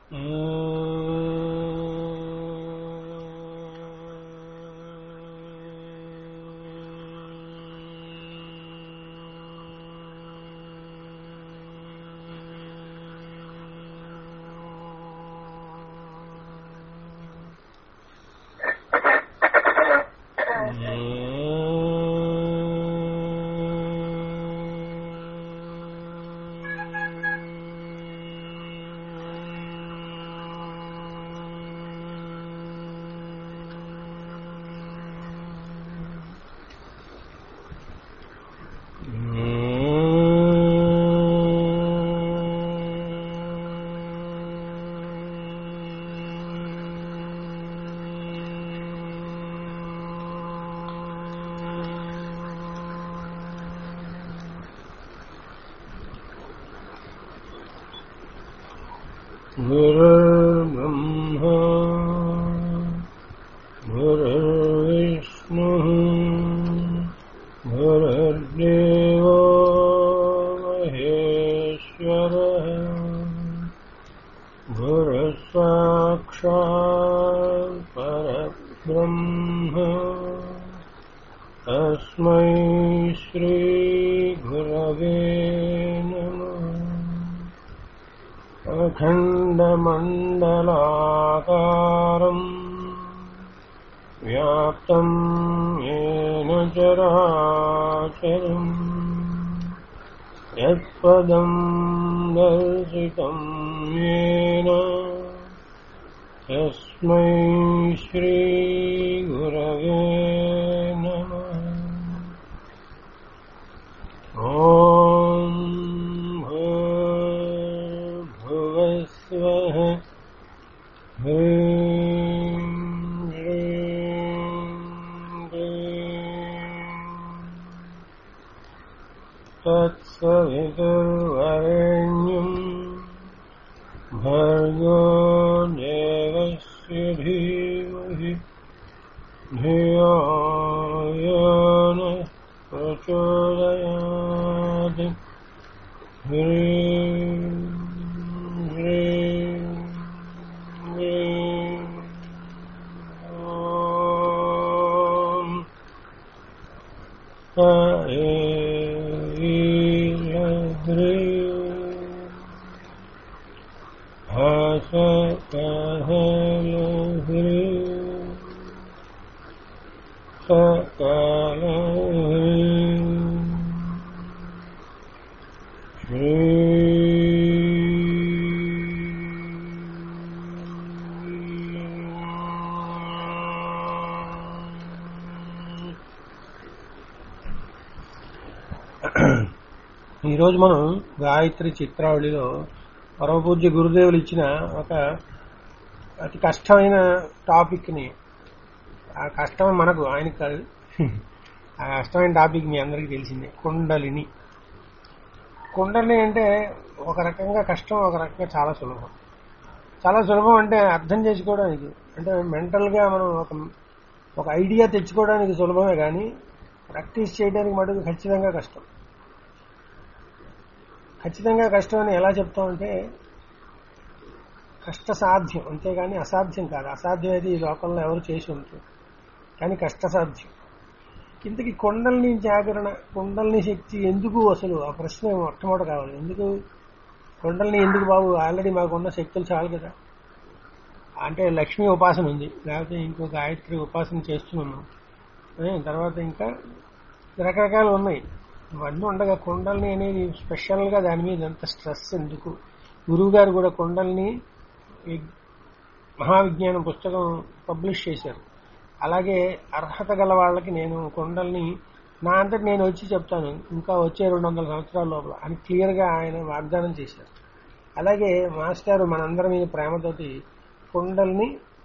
गुरुर्ब्रह्मा गुरुर्विष्णुः गुरुर्देवो महेश्वरः गुरुः साक्षात् परब्रह्म तस्मै श्रीगुरवे नमः अखण्डमण्डलाकारम् व्याप्तम् येन चराचरम् यत्पदम् दर्शितम् येन तस्मै श्रीगुरवे नमः ॐ भूर्भुवस्वः ह्रीं श्रीं क्लीं तत्सवितुर्वरेण्यम् भर्गो देवस्य धीमहि धियो यो नः प्रचोदयात् ह्रीं ह्रीं ह्रीं ॐ हरे ह्रीं हसकहलह्रीं ఈరోజు మనం గాయత్రి చిత్రావళిలో పరమపూజ్య గురుదేవులు ఇచ్చిన ఒక అతి కష్టమైన టాపిక్ని ఆ కష్టం మనకు ఆయనకు కాదు ఆ కష్టమైన టాపిక్ మీ అందరికీ తెలిసిందే కుండలిని కుండలిని అంటే ఒక రకంగా కష్టం ఒక రకంగా చాలా సులభం చాలా సులభం అంటే అర్థం చేసుకోవడానికి అంటే మెంటల్గా మనం ఒక ఒక ఐడియా తెచ్చుకోవడానికి సులభమే కానీ ప్రాక్టీస్ చేయడానికి మటుకు ఖచ్చితంగా కష్టం ఖచ్చితంగా కష్టం అని ఎలా చెప్తామంటే కష్ట సాధ్యం అంతేగాని అసాధ్యం కాదు అసాధ్యం అయితే ఈ లోకంలో ఎవరు చేసి ఉంటారు కానీ కష్టసాధ్యం ఇంతకీ కొండల్ని జాగరణ కొండల్ని శక్తి ఎందుకు అసలు ఆ ప్రశ్న మొట్టమొదటి కావాలి ఎందుకు కొండల్ని ఎందుకు బాబు ఆల్రెడీ మాకున్న శక్తులు చాలు కదా అంటే లక్ష్మీ ఉపాసన ఉంది లేకపోతే ఇంకో గాయత్రి ఉపాసన చేస్తున్నాం ఏ, తర్వాత ఇంకా రకరకాలు ఉన్నాయి ఇవన్నీ ఉండగా కొండల్ని అనేది స్పెషల్గా దాని మీద ఎంత స్ట్రెస్ ఎందుకు గురువు గారు కూడా కొండల్ని ఈ మహావిజ్ఞానం పుస్తకం పబ్లిష్ చేశారు అలాగే అర్హత గల వాళ్ళకి నేను కొండల్ని నా అంతటి నేను వచ్చి చెప్తాను ఇంకా వచ్చే రెండు వందల సంవత్సరాల లోపల అని క్లియర్గా ఆయన వాగ్దానం చేశారు అలాగే మాస్టర్ మనందరి మీద ప్రేమతోటి కొండల్ని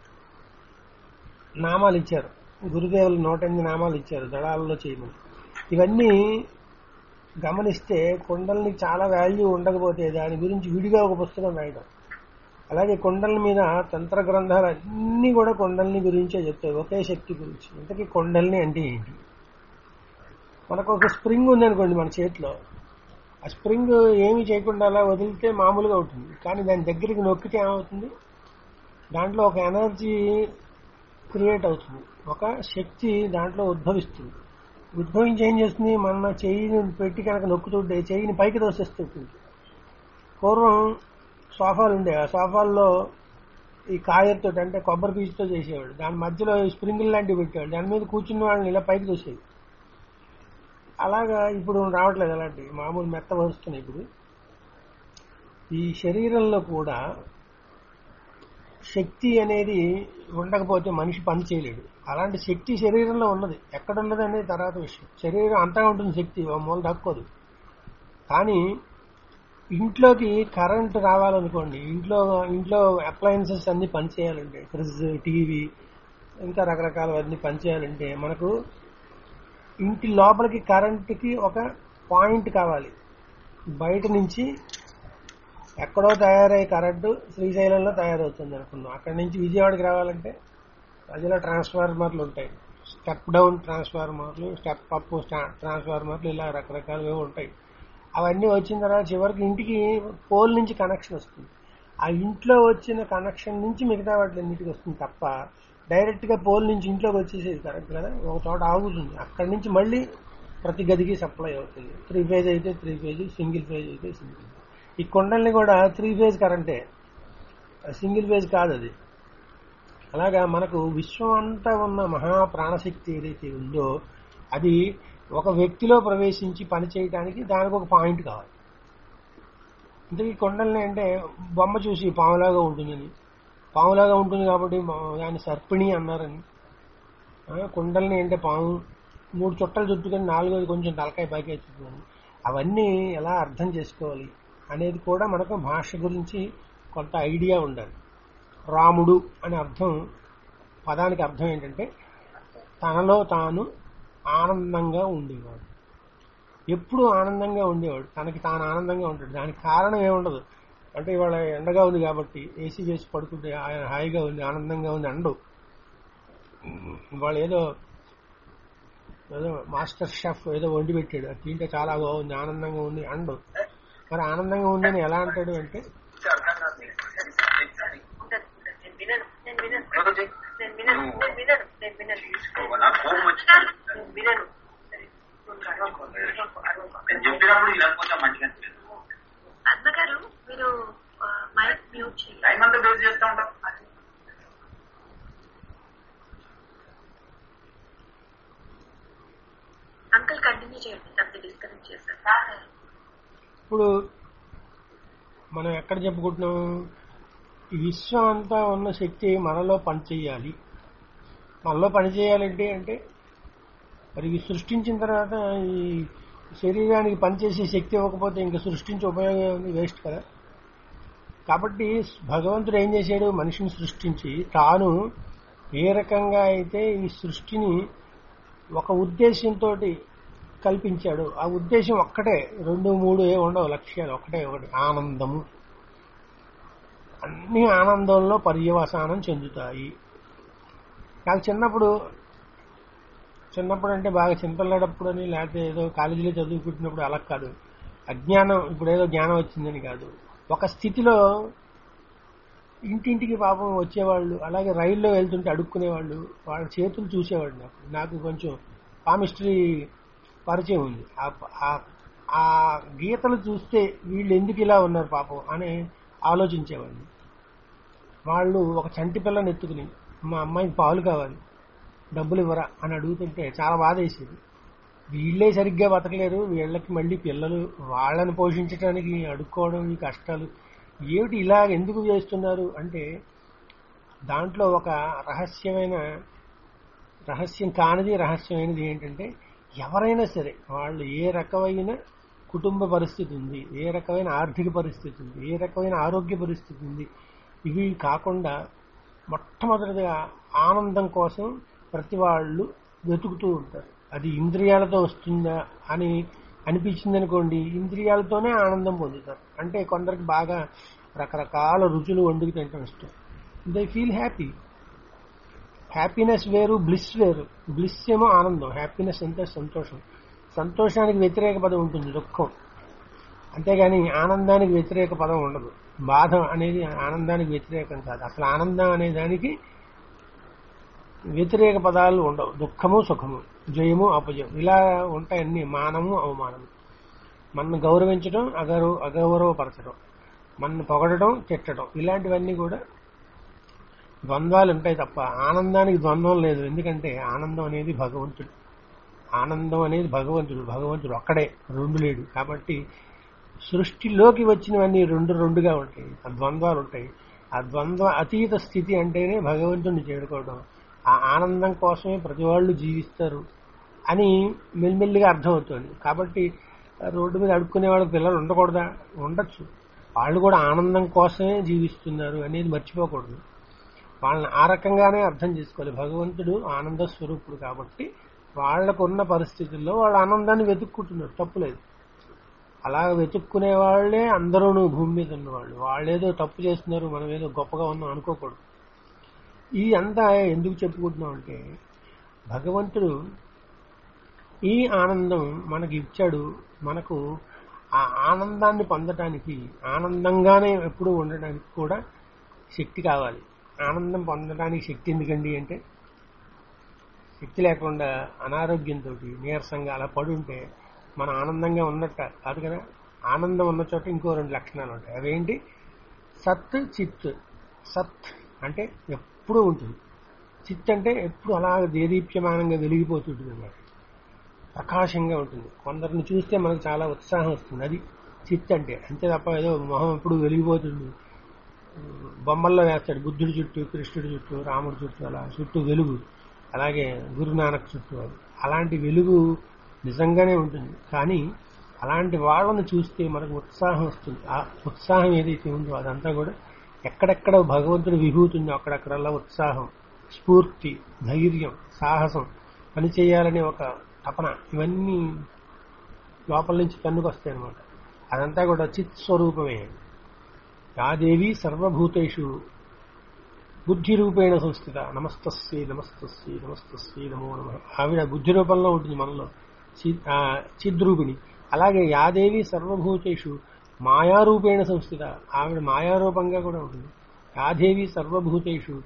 నామాలు ఇచ్చారు గురుదేవులు నూట ఎనిమిది నామాలు ఇచ్చారు దళాలలో చేయమని ఇవన్నీ గమనిస్తే కొండల్ని చాలా వాల్యూ ఉండకపోతే దాని గురించి విడిగా ఒక పుస్తకం రాయడం అలాగే కొండల మీద తంత్ర గ్రంథాలు అన్నీ కూడా కొండల్ని గురించే చెప్తాయి ఒకే శక్తి గురించి ఇంతకీ కొండల్ని అంటే ఏంటి మనకు ఒక స్ప్రింగ్ ఉందనుకోండి మన చేతిలో ఆ స్ప్రింగ్ ఏమీ చేయకుండా అలా వదిలితే మామూలుగా ఉంటుంది కానీ దాని దగ్గరికి నొక్కితే ఏమవుతుంది దాంట్లో ఒక ఎనర్జీ క్రియేట్ అవుతుంది ఒక శక్తి దాంట్లో ఉద్భవిస్తుంది ఉద్భవించి ఏం చేస్తుంది మన చెయ్యిని పెట్టి కనుక నొక్కుతుంటే చెయ్యిని పైకి తోసేస్తుంది పూర్వం సోఫాలు ఉండే ఆ సోఫాల్లో ఈ కాయర్తో అంటే కొబ్బరి పీచుతో చేసేవాడు దాని మధ్యలో స్ప్రింగిల్ లాంటివి పెట్టేవాడు దాని మీద కూర్చున్న వాళ్ళని ఇలా పైకి తోసేది అలాగా ఇప్పుడు రావట్లేదు అలాంటి మామూలు మెత్త వస్తున్నాయి ఇప్పుడు ఈ శరీరంలో కూడా శక్తి అనేది ఉండకపోతే మనిషి పని చేయలేడు అలాంటి శక్తి శరీరంలో ఉన్నది ఎక్కడ ఉన్నది అనేది తర్వాత విషయం శరీరం అంతా ఉంటుంది శక్తి ఓ మూల దక్కోదు కానీ ఇంట్లోకి కరెంట్ రావాలనుకోండి ఇంట్లో ఇంట్లో అప్లయన్సెస్ అన్ని పనిచేయాలంటే ఫ్రిడ్జ్ టీవీ ఇంకా రకరకాలవన్నీ పనిచేయాలంటే మనకు ఇంటి లోపలికి కరెంటుకి ఒక పాయింట్ కావాలి బయట నుంచి ఎక్కడో తయారయ్యే కరెంటు శ్రీశైలంలో తయారవుతుంది అనుకున్నాం అక్కడి నుంచి విజయవాడకి రావాలంటే మధ్యలో ట్రాన్స్ఫార్మర్లు ఉంటాయి స్టెప్ డౌన్ ట్రాన్స్ఫార్మర్లు స్టెప్ అప్ ట్రాన్స్ఫార్మర్లు ఇలా రకరకాలుగా ఉంటాయి అవన్నీ వచ్చిన తర్వాత చివరికి ఇంటికి పోల్ నుంచి కనెక్షన్ వస్తుంది ఆ ఇంట్లో వచ్చిన కనెక్షన్ నుంచి మిగతా వాటిలన్నిటికి వస్తుంది తప్ప డైరెక్ట్ గా పోల్ నుంచి ఇంట్లోకి వచ్చేసేది కరెక్ట్ కదా ఒక చోట ఆగుతుంది అక్కడి నుంచి మళ్ళీ ప్రతి గదికి సప్లై అవుతుంది త్రీ ఫేజ్ అయితే త్రీ ఫేజ్ సింగిల్ ఫేజ్ అయితే సింగిల్ ఈ కొండల్ని కూడా త్రీ ఫేజ్ కరెంటే సింగిల్ ఫేజ్ కాదు అది అలాగా మనకు విశ్వం అంతా ఉన్న మహా ప్రాణశక్తి ఏదైతే ఉందో అది ఒక వ్యక్తిలో ప్రవేశించి పని చేయడానికి దానికి ఒక పాయింట్ కావాలి అంటే ఈ కొండల్ని అంటే బొమ్మ చూసి పాములాగా ఉంటుందని పాములాగా ఉంటుంది కాబట్టి మా- దాన్ని సర్పిణి అన్నారని ఆ, కుండల్ని అంటే పాము మూడు చుట్టలు చుట్టుకొని నాలుగోది కొంచెం తలకాయ పైకి ఎత్తుతుంది అవన్నీ ఎలా అర్థం చేసుకోవాలి అనేది కూడా మనకు భాష గురించి కొంత ఐడియా ఉండాలి రాముడు అనే అర్థం పదానికి అర్థం ఏంటంటే తనలో తాను ఆనందంగా ఉండేవాడు ఎప్పుడు ఆనందంగా ఉండేవాడు తనకి తాను ఆనందంగా ఉంటాడు దానికి కారణం ఏముండదు అంటే ఇవాళ ఎండగా ఉంది కాబట్టి ఏసీ వేసి పడుకుంటే ఆయన హాయిగా ఉంది ఆనందంగా ఉంది అండు ఇవాళ ఏదో ఏదో మాస్టర్ షెఫ్ ఏదో వండి పెట్టాడు అది తింటే చాలా బాగుంది ఆనందంగా ఉంది అండు మరి ఆనందంగా ఉందని ఎలా అంటాడు అంటే అర్థం కాదు నీకు. ఉండదు, ఉండదు. నేను వినను నేను వినను రోజు నేను వినను నేను వినను నేను వినను నాకు కోపం వచ్చింది నేను వినను సరే, నువ్వు అరవకు, అరవకు, అరవకు. నేను చెప్పినప్పుడు వినకపోతే మంచిగా అనిపిస్తుంది అన్నగారు మీరు ఆ, మైక్ మ్యూట్ చేయాలి టైం అంతా వేస్ట్ చేస్తూ ఉంటాం అంకుల్ కంటిన్యూ చేయండి అంత డిస్కనెక్ట్ చేశారు ఇప్పుడు మనం ఎక్కడ చెప్పుకుంటున్నాం ఈ విశ్వం అంతా ఉన్న శక్తి మనలో పనిచేయాలి మనలో పనిచేయాలంటే అంటే మరి ఇవి సృష్టించిన తర్వాత ఈ శరీరానికి పనిచేసే శక్తి ఇవ్వకపోతే ఇంకా సృష్టించే ఉపయోగం ఉంది వేస్ట్ కదా కాబట్టి భగవంతుడు ఏం చేశాడు మనిషిని సృష్టించి తాను ఏ రకంగా అయితే ఈ సృష్టిని ఒక ఉద్దేశంతో కల్పించాడు ఆ ఉద్దేశం ఒక్కటే రెండు మూడు ఏ ఉండవు లక్ష్యాలు ఒకటే ఒకటి ఆనందము అన్ని ఆనందంలో పర్యవసానం చెందుతాయి నాకు చిన్నప్పుడు చిన్నప్పుడు అంటే బాగా చిన్నపిల్లడప్పుడు అని లేకపోతే ఏదో కాలేజీలో చదువుకుంటున్నప్పుడు అలా కాదు అజ్ఞానం ఇప్పుడు ఏదో జ్ఞానం వచ్చిందని కాదు ఒక స్థితిలో ఇంటింటికి పాపం వచ్చేవాళ్ళు అలాగే రైల్లో వెళ్తుంటే అడుక్కునేవాళ్ళు వాళ్ళ చేతులు చూసేవాడు నాకు నాకు కొంచెం పామిస్ట్రీ పరిచయం ఉంది ఆ- ఆ- ఆ గీతలు చూస్తే వీళ్ళు ఎందుకు ఇలా ఉన్నారు పాపం అని ఆలోచించేవాడిని వాళ్ళు ఒక చంటి పిల్లని ఎత్తుకుని మా అమ్మాయికి పాలు కావాలి డబ్బులు ఇవ్వరా అని అడుగుతుంటే చాలా బాధ వేసేది వీళ్ళే సరిగ్గా బతకలేరు వీళ్ళకి మళ్ళీ పిల్లలు వాళ్ళని పోషించడానికి అడుక్కోవడం ఈ కష్టాలు ఏమిటి ఇలా ఎందుకు చేస్తున్నారు అంటే దాంట్లో ఒక రహస్యమైన రహస్యం కానిది రహస్యమైనది ఏంటంటే ఎవరైనా సరే వాళ్ళు ఏ రకమైన కుటుంబ పరిస్థితి ఉంది ఏ రకమైన ఆర్థిక పరిస్థితి ఉంది ఏ రకమైన ఆరోగ్య పరిస్థితి ఉంది ఇవి కాకుండా మొట్టమొదటిగా ఆనందం కోసం ప్రతి వాళ్ళు వెతుకుతూ ఉంటారు అది ఇంద్రియాలతో వస్తుందా అని అనిపించింది అనుకోండి ఇంద్రియాలతోనే ఆనందం పొందుతారు అంటే కొందరికి బాగా రకరకాల రుచులు వండుకు తింటాం ఇష్టం దే ఫీల్ హ్యాపీ హ్యాపీనెస్ వేరు బ్లిస్ వేరు బ్లిస్ ఏమో ఆనందం హ్యాపీనెస్ అంటే సంతోషం సంతోషానికి వ్యతిరేక పదం ఉంటుంది దుఃఖం అంతేగాని ఆనందానికి వ్యతిరేక పదం ఉండదు బాధ అనేది ఆనందానికి వ్యతిరేకం కాదు అసలు ఆనందం అనే దానికి వ్యతిరేక పదాలు ఉండవు దుఃఖము సుఖము జయము అపజయం ఇలా ఉంటాయి అన్ని మానము అవమానము మనను గౌరవించడం అగౌరవ అగౌరవపరచడం మనను పొగడటం తిట్టడం ఇలాంటివన్నీ కూడా ద్వంద్వాలు ఉంటాయి తప్ప ఆనందానికి ద్వంద్వం లేదు ఎందుకంటే ఆనందం అనేది భగవంతుడు ఆనందం అనేది భగవంతుడు భగవంతుడు ఒక్కడే రెండు లేడు కాబట్టి సృష్టిలోకి వచ్చినవన్నీ రెండు రెండుగా ఉంటాయి ఆ ద్వంద్వాలు ఉంటాయి ఆ ద్వంద్వ అతీత స్థితి అంటేనే భగవంతుడిని చేరుకోవడం ఆ ఆనందం కోసమే ప్రతి వాళ్ళు జీవిస్తారు అని మెల్లిమెల్లిగా అర్థమవుతుంది కాబట్టి రోడ్డు మీద అడుక్కునే వాళ్ళకి పిల్లలు ఉండకూడదా ఉండొచ్చు వాళ్ళు కూడా ఆనందం కోసమే జీవిస్తున్నారు అనేది మర్చిపోకూడదు వాళ్ళని ఆ రకంగానే అర్థం చేసుకోవాలి భగవంతుడు ఆనంద స్వరూపుడు కాబట్టి వాళ్ళకున్న పరిస్థితుల్లో వాళ్ళ ఆనందాన్ని వెతుక్కుంటున్నారు తప్పులేదు అలా వెతుక్కునే వాళ్ళే అందరూ భూమి మీద ఉన్నవాళ్ళు వాళ్ళేదో తప్పు చేస్తున్నారు మనం ఏదో గొప్పగా ఉన్నాం అనుకోకూడదు ఇది అంతా ఎందుకు చెప్పుకుంటున్నాం అంటే భగవంతుడు ఈ ఆనందం మనకి ఇచ్చాడు మనకు ఆ ఆనందాన్ని పొందటానికి ఆనందంగానే ఎప్పుడూ ఉండడానికి కూడా శక్తి కావాలి ఆనందం పొందడానికి శక్తి ఎందుకండి అంటే శక్తి లేకుండా అనారోగ్యంతో నీరసంగా అలా పడి ఉంటే మనం ఆనందంగా ఉన్నట్ట కాదు కదా ఆనందం ఉన్న చోట ఇంకో రెండు లక్షణాలు ఉంటాయి అవేంటి సత్ చిత్ సత్ అంటే ఎప్పుడూ ఉంటుంది చిత్ అంటే ఎప్పుడు అలా దేదీప్యమానంగా వెలిగిపోతుంటుంది అన్నమాట ప్రకాశంగా ఉంటుంది కొందరిని చూస్తే మనకు చాలా ఉత్సాహం వస్తుంది అది చిత్ అంటే అంతే తప్ప ఏదో మొహం ఎప్పుడు వెలిగిపోతుంది బొమ్మల్లో వేస్తాడు బుద్ధుడి చుట్టూ కృష్ణుడి చుట్టూ రాముడి చుట్టూ అలా చుట్టూ వెలుగు అలాగే గురునానక్ చుట్టూ అది అలాంటి వెలుగు నిజంగానే ఉంటుంది కానీ అలాంటి వాళ్ళని చూస్తే మనకు ఉత్సాహం వస్తుంది ఆ ఉత్సాహం ఏదైతే ఉందో అదంతా కూడా ఎక్కడెక్కడ భగవంతుడు విభూతి ఉందో అక్కడక్కడల్లా ఉత్సాహం స్ఫూర్తి ధైర్యం సాహసం పని చేయాలనే ఒక తపన ఇవన్నీ లోపల నుంచి తన్నుకొస్తాయి అనమాట అదంతా కూడా చిత్ స్వరూపమే యాదేవి సర్వభూతేషు బుద్ధి రూపేణ సంస్థిత నమస్తస్యై నమస్తస్యై నమస్తస్యై నమో నమ ఆవిడ బుద్ధి రూపంలో ఉంటుంది మనలో చి- ఆ, చిద్రూపిణి అలాగే యాదేవి సర్వభూతేషు మాయారూపేణ సంస్థిత ఆవిడ మాయారూపంగా కూడా ఉంటుంది యాదేవి సర్వభూతేషు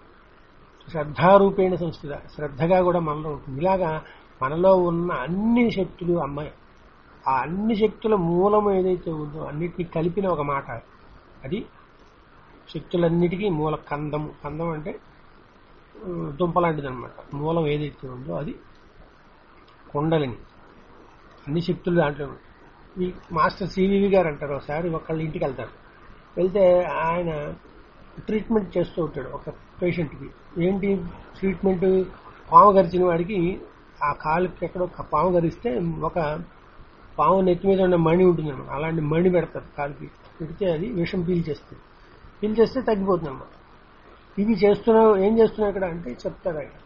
శ్రద్ధారూపేణ సంస్థిత శ్రద్ధగా కూడా మనలో ఉంటుంది ఇలాగా మనలో ఉన్న అన్ని శక్తులు అమ్మాయి ఆ అన్ని శక్తుల మూలం ఏదైతే ఉందో అన్నిటినీ కలిపిన ఒక మాట అది శక్తులన్నిటికీ మూల కందము కందం అంటే ఉమ్, దుంప లాంటిది అనమాట మూలం ఏదైతే ఉందో అది కుండలిని అన్ని శక్తులు దాంట్లో ఉన్నాయి. ఈ మాస్టర్ సివివి గారు అంటారు ఒకసారి ఒకళ్ళ ఇంటికి వెళ్తారు వెళ్తే ఆయన ట్రీట్మెంట్ చేస్తూ ఉంటాడు ఒక పేషెంట్కి ఏంటి ట్రీట్మెంట్ పాము గరిచిన వాడికి ఆ కాలుకి ఎక్కడో ఒక పాము గరిస్తే ఒక పాము నెత్తి మీద ఉన్న మణి ఉంటుంది అన్నమాట అలాంటి మణి పెడతారు కాలుకి పెడితే అది విషం పీల్చేస్తుంది పీల్చేస్తే తగ్గిపోతుంది అన్నమాట ఇవి చేస్తున్నావు ఏం చేస్తున్నావు ఇక్కడ అంటే చెప్తాడు ఆయన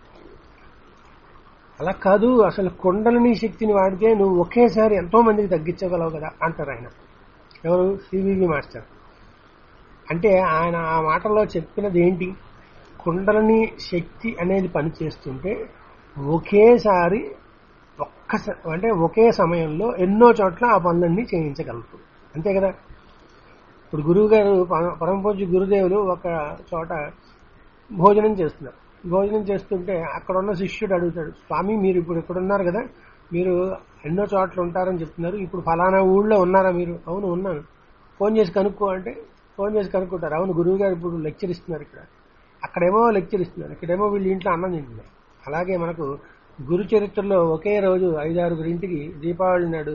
అలా కాదు అసలు కొండలని శక్తిని వాడితే నువ్వు ఒకేసారి ఎంతో మందికి తగ్గించగలవు కదా అంటారు ఆయన ఎవరు సివివి మాస్టర్ అంటే ఆయన ఆ మాటలో చెప్పినది ఏంటి కుండలని శక్తి అనేది పని చేస్తుంటే ఒకేసారి ఒక్క స- అంటే ఒకే సమయంలో ఎన్నో చోట్ల ఆ పనులన్నీ చేయించగలరు అంతే కదా ఇప్పుడు గురువు గారు పర- పరమపూజ్య గురుదేవులు ఒక చోట భోజనం చేస్తున్నారు భోజనం చేస్తుంటే అక్కడ ఉన్న శిష్యుడు అడుగుతాడు స్వామి మీరు ఇప్పుడు ఇక్కడ ఉన్నారు కదా మీరు ఎన్నో చోట్ల ఉంటారని చెప్తున్నారు ఇప్పుడు ఫలానా ఊళ్ళో ఉన్నారా మీరు అవును ఉన్నాను ఫోన్ చేసి కనుక్కో అంటే ఫోన్ చేసి కనుక్కుంటారు అవును గురువు గారు ఇప్పుడు లెక్చర్ ఇస్తున్నారు ఇక్కడ అక్కడేమో లెక్చర్ ఇస్తున్నారు ఇక్కడేమో వీళ్ళు ఇంట్లో అన్నం తింటున్నారు అలాగే మనకు గురు చరిత్రలో ఒకే రోజు ఐదారుగురింటికి దీపావళి నాడు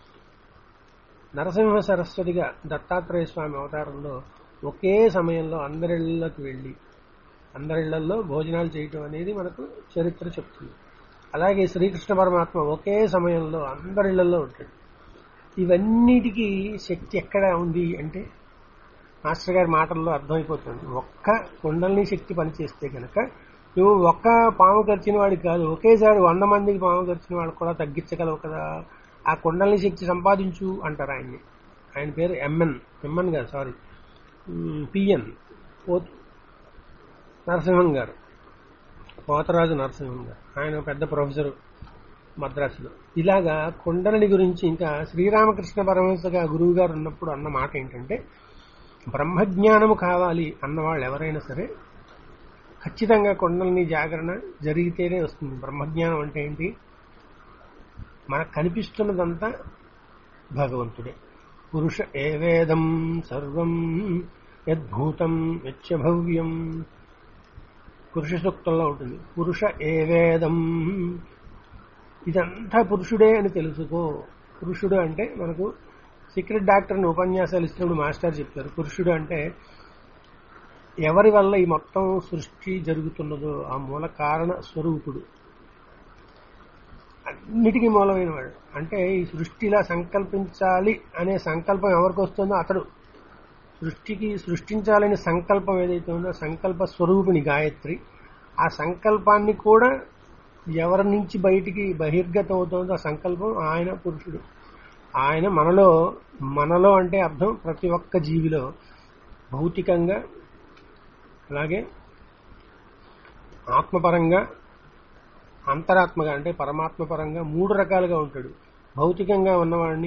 నరసింహ సరస్వతిగా దత్తాత్రేయ స్వామి అవతారంలో ఒకే సమయంలో అందరిళ్ళకి వెళ్ళి అందరిళ్లలో భోజనాలు చేయటం అనేది మనకు చరిత్ర చెప్తుంది అలాగే శ్రీకృష్ణ పరమాత్మ ఒకే సమయంలో అందరిళ్లలో ఉంటాడు ఇవన్నిటికీ శక్తి ఎక్కడ ఉంది అంటే మాస్టర్ గారి మాటల్లో అర్థమైపోతుంది ఒక్క కుండలిని శక్తి పనిచేస్తే కనుక నువ్వు ఒక్క పాము ఖర్చిన వాడికి కాదు ఒకేసారి వంద మందికి పాము ఖర్చిన వాడికి కూడా తగ్గించగలవు కదా ఆ కుండలిని శక్తి సంపాదించు అంటారు ఆయన్ని ఆయన పేరు ఎంఎన్ ఎంఎన్ గారు సారీ పిఎన్ పోత్ నరసింహం గారు పోతరాజు నరసింహం గారు ఆయన పెద్ద ప్రొఫెసర్ మద్రాసులో ఇలాగా కుండలిని గురించి ఇంకా శ్రీరామకృష్ణ పరమహంసగా గురువు గారు ఉన్నప్పుడు అన్న మాట ఏంటంటే బ్రహ్మజ్ఞానము కావాలి అన్నవాళ్ళు ఎవరైనా సరే ఖచ్చితంగా కుండలిని జాగరణ జరిగితేనే వస్తుంది బ్రహ్మజ్ఞానం అంటే ఏంటి మనకు కనిపిస్తున్నదంతా భగవంతుడే పురుష ఏవేదం సర్వం యద్భూతం యచ్చభవ్యం పురుష సూక్తంలో ఉంటుంది పురుష ఏవేదం ఇదంతా పురుషుడే అని తెలుసుకో పురుషుడు అంటే మనకు సీక్రెట్ డాక్టర్ని ఉపన్యాసాలు ఇస్తున్నప్పుడు మాస్టర్ చెప్తారు పురుషుడు అంటే ఎవరి వల్ల ఈ మొత్తం సృష్టి జరుగుతున్నదో ఆ మూల కారణ స్వరూపుడు అన్నిటికీ మూలమైన వాడు అంటే ఈ సృష్టిలా సంకల్పించాలి అనే సంకల్పం ఎవరికి వస్తుందో అతడు సృష్టికి సృష్టించాలనే సంకల్పం ఏదైతే ఉందో సంకల్ప స్వరూపిణి గాయత్రి ఆ సంకల్పాన్ని కూడా ఎవరి నుంచి బయటికి బహిర్గతం అవుతుందో ఆ సంకల్పం ఆయన పురుషుడు ఆయన మనలో మనలో అంటే అర్థం ప్రతి ఒక్క జీవిలో భౌతికంగా అలాగే ఆత్మపరంగా అంతరాత్మగా అంటే పరమాత్మ పరంగా మూడు రకాలుగా ఉంటాడు భౌతికంగా ఉన్నవాడిని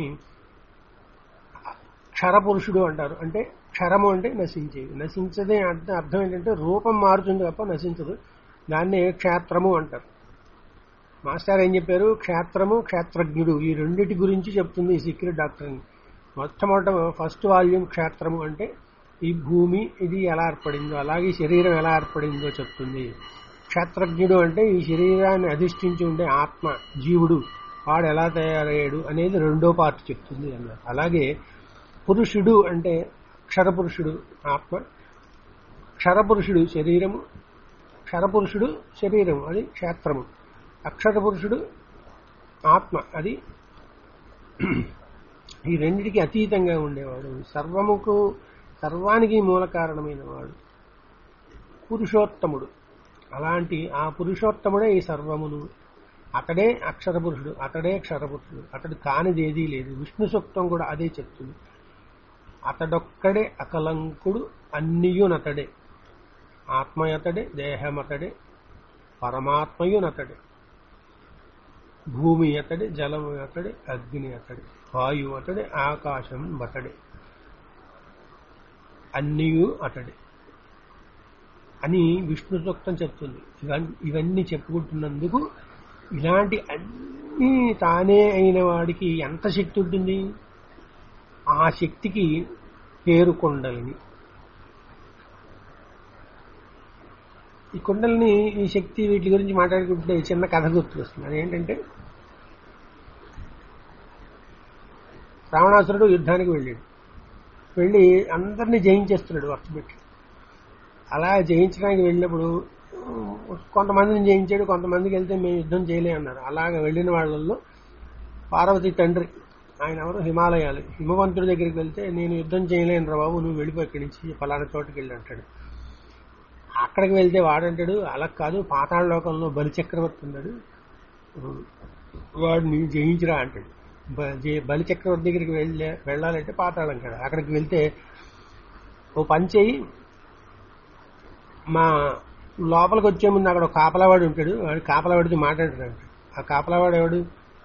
క్షరపురుషుడు అంటారు అంటే క్షరము అంటే నశించేది నశించదే అర్థం అర్థం ఏంటంటే రూపం మారుతుంది తప్ప నశించదు దాన్ని క్షేత్రము అంటారు మాస్టర్ ఏం చెప్పారు క్షేత్రము క్షేత్రజ్ఞుడు ఈ రెండిటి గురించి చెప్తుంది ఈ సీక్రెట్ డాక్టర్ని మొట్టమొదట ఫస్ట్ వాల్యూమ్ క్షేత్రము అంటే ఈ భూమి ఇది ఎలా ఏర్పడిందో అలాగే ఈ శరీరం ఎలా ఏర్పడిందో చెప్తుంది క్షేత్రజ్ఞుడు అంటే ఈ శరీరాన్ని అధిష్ఠించి ఉండే ఆత్మ జీవుడు వాడు ఎలా తయారయ్యాడు అనేది రెండో పార్ట్ చెప్తుంది అన్నారు అలాగే పురుషుడు అంటే క్షరపురుషుడు ఆత్మ క్షరపురుషుడు శరీరము క్షరపురుషుడు శరీరము అది క్షేత్రము అక్షర పురుషుడు ఆత్మ అది ఈ రెండిటికి అతీతంగా ఉండేవాడు సర్వముకు సర్వానికి మూల కారణమైన వాడు పురుషోత్తముడు అలాంటి ఆ పురుషోత్తముడే ఈ సర్వమును అతడే అక్షర పురుషుడు అతడే క్షరపురుషుడు అతడు కానిది ఏదీ లేదు విష్ణు సూక్తం కూడా అదే చెప్తుంది అతడొక్కడే అకలంకుడు అన్నియునతడే ఆత్మయతడే దేహమతడే పరమాత్మయునతడే భూమి అతడే జలము అతడే అగ్ని అతడే వాయువు అతడే ఆకాశం అతడే అన్నియు అతడే అని విష్ణు సూక్తం చెప్తుంది ఇవన్నీ ఇవన్నీ చెప్పుకుంటున్నందుకు ఇలాంటి అన్ని తానే అయిన వాడికి ఎంత శక్తి ఉంటుంది ఆ శక్తికి పేరు కొండలిని ఈ కుండల్ని ఈ శక్తి వీటి గురించి మాట్లాడుకుంటే చిన్న కథ గుర్తుకొస్తుంది అదేంటంటే రావణాసురుడు యుద్ధానికి వెళ్ళాడు వెళ్ళి అందరినీ జయించేస్తున్నాడు వర్షపెట్టి అలా జయించడానికి వెళ్ళినప్పుడు కొంతమందిని జయించాడు కొంతమందికి వెళ్తే మేము యుద్ధం చేయలే అన్నారు అలాగ వెళ్ళిన వాళ్ళల్లో పార్వతి తండ్రి ఆయన ఎవరు హిమాలయాలు హిమవంతుడి దగ్గరికి వెళ్తే నేను యుద్ధం చేయలేను రా బాబు నువ్వు వెళ్ళిపో ఇక్కడి నుంచి ఫలానా చోటుకి వెళ్ళి అంటాడు అక్కడికి వెళ్తే వాడంటాడు అలా కాదు పాతాళ లోకంలో బలి చక్రవర్తి ఉన్నాడు వాడిని జయించరా అంటాడు బ- జే- బలి చక్రవర్తి దగ్గరికి వెళ్ళే వెళ్ళాలంటే పాతాళం కాడ అక్కడికి వెళ్తే ఓ పని చేయి మా లోపలికి వచ్చే ముందు అక్కడ ఒక కాపలావాడు ఉంటాడు వాడు కాపలావాడితో మాట్లాడుతున్నాడు ఆ కాపలావాడు ఎవడు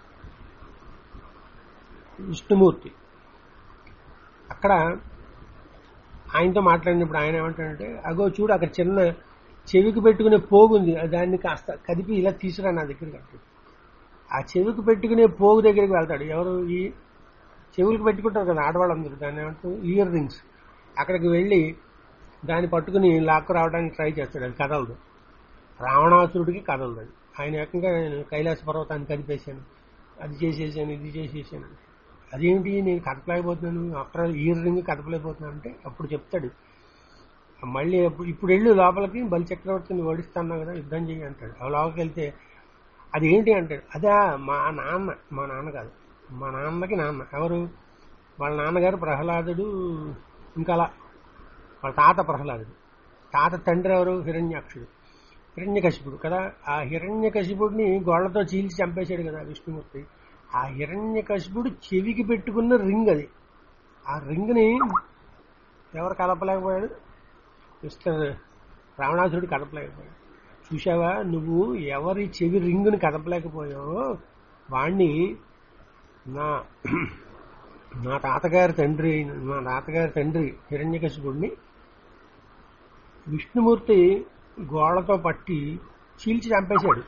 విష్ణుమూర్తి అక్కడ ఆయనతో మాట్లాడినప్పుడు ఆయన ఏమంటాడంటే అగో చూడు అక్కడ చిన్న చెవికి పెట్టుకునే పోగు ఉంది దాన్ని కాస్త కదిపి ఇలా తీసుకురా నా దగ్గరికి అంటాడు ఆ చెవికి పెట్టుకునే పోగు దగ్గరికి వెళ్తాడు ఎవరు ఈ చెవులకు పెట్టుకుంటారు కదా ఆడవాళ్ళందరూ దాన్ని ఏమంటారు ఇయర్ రింగ్స్ అక్కడికి వెళ్ళి దాన్ని పట్టుకుని లాక్కు రావడానికి ట్రై చేస్తాడు అది కదలదు రావణాసురుడికి కదలదు అది ఆయన ఏకంగా నేను కైలాస పర్వతాన్ని కదిపేశాను అది చేసేసాను ఇది చేసేసాను అదేమిటి నేను కదపలేకపోతున్నాను ఆఫ్టర్ ఇయర్ రింగ్ కదపలేకపోతున్నాను అంటే అప్పుడు చెప్తాడు మళ్ళీ అప్పుడు- ఇప్పుడు వెళ్ళు లోపలికి బలి చక్రవర్తిని ఓడిస్తాను కదా యుద్ధం చేయి అంటాడు ఆ లోపలికి వెళ్తే అది ఏంటి అంటాడు అదా మా నాన్న మా నాన్న కాదు మా నాన్నకి నాన్న ఎవరు వాళ్ళ నాన్నగారు ప్రహ్లాదుడు ఇంకా అలా వాళ్ళ తాత ప్రహ్లాదుడు తాత తండ్రి ఎవరు హిరణ్యాక్షుడు హిరణ్యకశిపుడు కదా ఆ హిరణ్యకశిపుడిని గోళ్లతో చీల్చి చంపేశాడు కదా విష్ణుమూర్తి ఆ హిరణ్యకశిపుడు చెవికి పెట్టుకున్న రింగ్ అది ఆ రింగ్ని ఎవరు కలపలేకపోయాడు మిస్టర్ రావణాసురుడు కదపలేకపోయాడు చూసావా నువ్వు ఎవరి చెవి రింగుని కదపలేకపోయావో వాణ్ణి నా నా తాతగారి తండ్రి అయిన మా తాతగారి తండ్రి హిరణ్యకశిపుడిని విష్ణుమూర్తి గోడతో పట్టి చీల్చి చంపేశాడు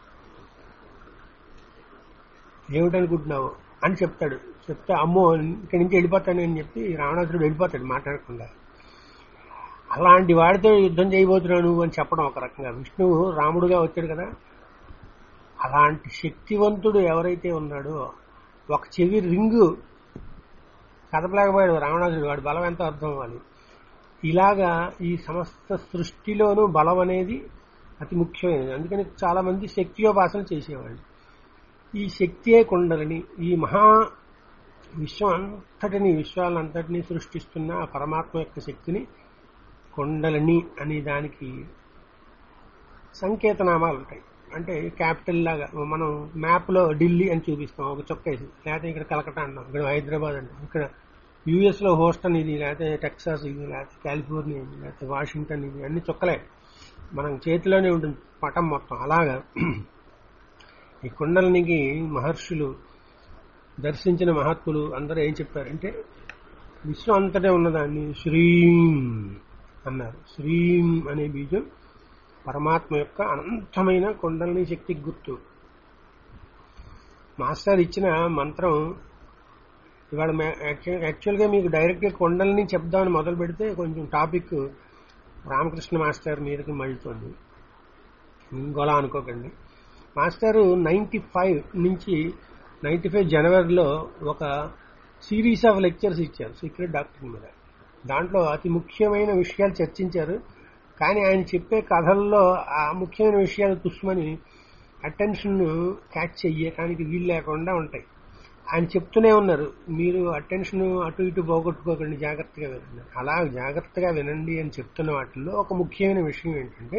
ఏమిటనుకుంటున్నావు అని చెప్తాడు చెప్తే అమ్మో ఇక్కడి నుంచి వెళ్ళిపోతాను అని చెప్పి రావణాసురుడు వెళ్ళిపోతాడు మాట్లాడకుండా అలాంటి వాడితో యుద్ధం చేయబోతున్నావు నువ్వు అని చెప్పడం ఒక రకంగా విష్ణువు రాముడుగా వచ్చాడు కదా అలాంటి శక్తివంతుడు ఎవరైతే ఉన్నాడో ఒక చెవి రింగు కదపలేకపోయాడు రావణాసురుడు వాడి బలం ఎంత అర్థం అవ్వాలి ఇలాగా ఈ సమస్త సృష్టిలోనూ బలం అనేది అతి ముఖ్యమైనది అందుకని చాలా మంది శక్తియోపాసన చేసేవాళ్ళు ఈ శక్తియే కుండలని ఈ మహా విశ్వం అంతటిని విశ్వాలంతటినీ సృష్టిస్తున్న ఆ పరమాత్మ యొక్క శక్తిని కొండలని అనే దానికి సంకేతనామాలు ఉంటాయి అంటే క్యాపిటల్ లాగా మనం మ్యాప్ లో ఢిల్లీ అని చూపిస్తాం ఒక చొక్క వేసి లేకపోతే ఇక్కడ కలకటా అంటాం ఇక్కడ హైదరాబాద్ అంటాం ఇక్కడ యుఎస్ లో హోస్టన్ ఇది లేకపోతే టెక్సాస్ ఇది లేకపోతే కాలిఫోర్నియా ఇది లేకపోతే వాషింగ్టన్ ఇది అన్ని చొక్కలే మనం చేతిలోనే ఉంటుంది పటం మొత్తం అలాగా ఈ కుండలనికి మహర్షులు దర్శించిన మహాత్ములు అందరూ ఏం చెప్పారంటే విశ్వం అంతటే ఉన్నదాన్ని శ్రీం అన్నారు శ్రీం అనే బీజం పరమాత్మ యొక్క అనంతమైన కొండలని శక్తికి గుర్తు మాస్టర్ ఇచ్చిన మంత్రం ఇవాళ యాక్చువల్గా మీకు డైరెక్ట్గా కొండలని చెప్దామని మొదలు పెడితే కొంచెం టాపిక్ రామకృష్ణ మాస్టర్ మీదకి మళ్ళుతోంది ఇంకోలా అనుకోకండి మాస్టర్ నైంటీ ఫైవ్ నుంచి నైంటీ ఫైవ్ జనవరిలో ఒక సిరీస్ ఆఫ్ లెక్చర్స్ ఇచ్చారు సీక్రెట్ డాక్టర్ మీద దాంట్లో అతి ముఖ్యమైన విషయాలు చర్చించారు కానీ ఆయన చెప్పే కథల్లో ఆ ముఖ్యమైన విషయాలు తుస్మని అటెన్షన్ క్యాచ్ చెయ్యడానికి వీలు లేకుండా ఉంటాయి ఆయన చెప్తూనే ఉన్నారు మీరు అటెన్షన్ అటు ఇటు పోగొట్టుకోకండి జాగ్రత్తగా వినండి అలా జాగ్రత్తగా వినండి అని చెప్తున్న వాటిల్లో ఒక ముఖ్యమైన విషయం ఏంటంటే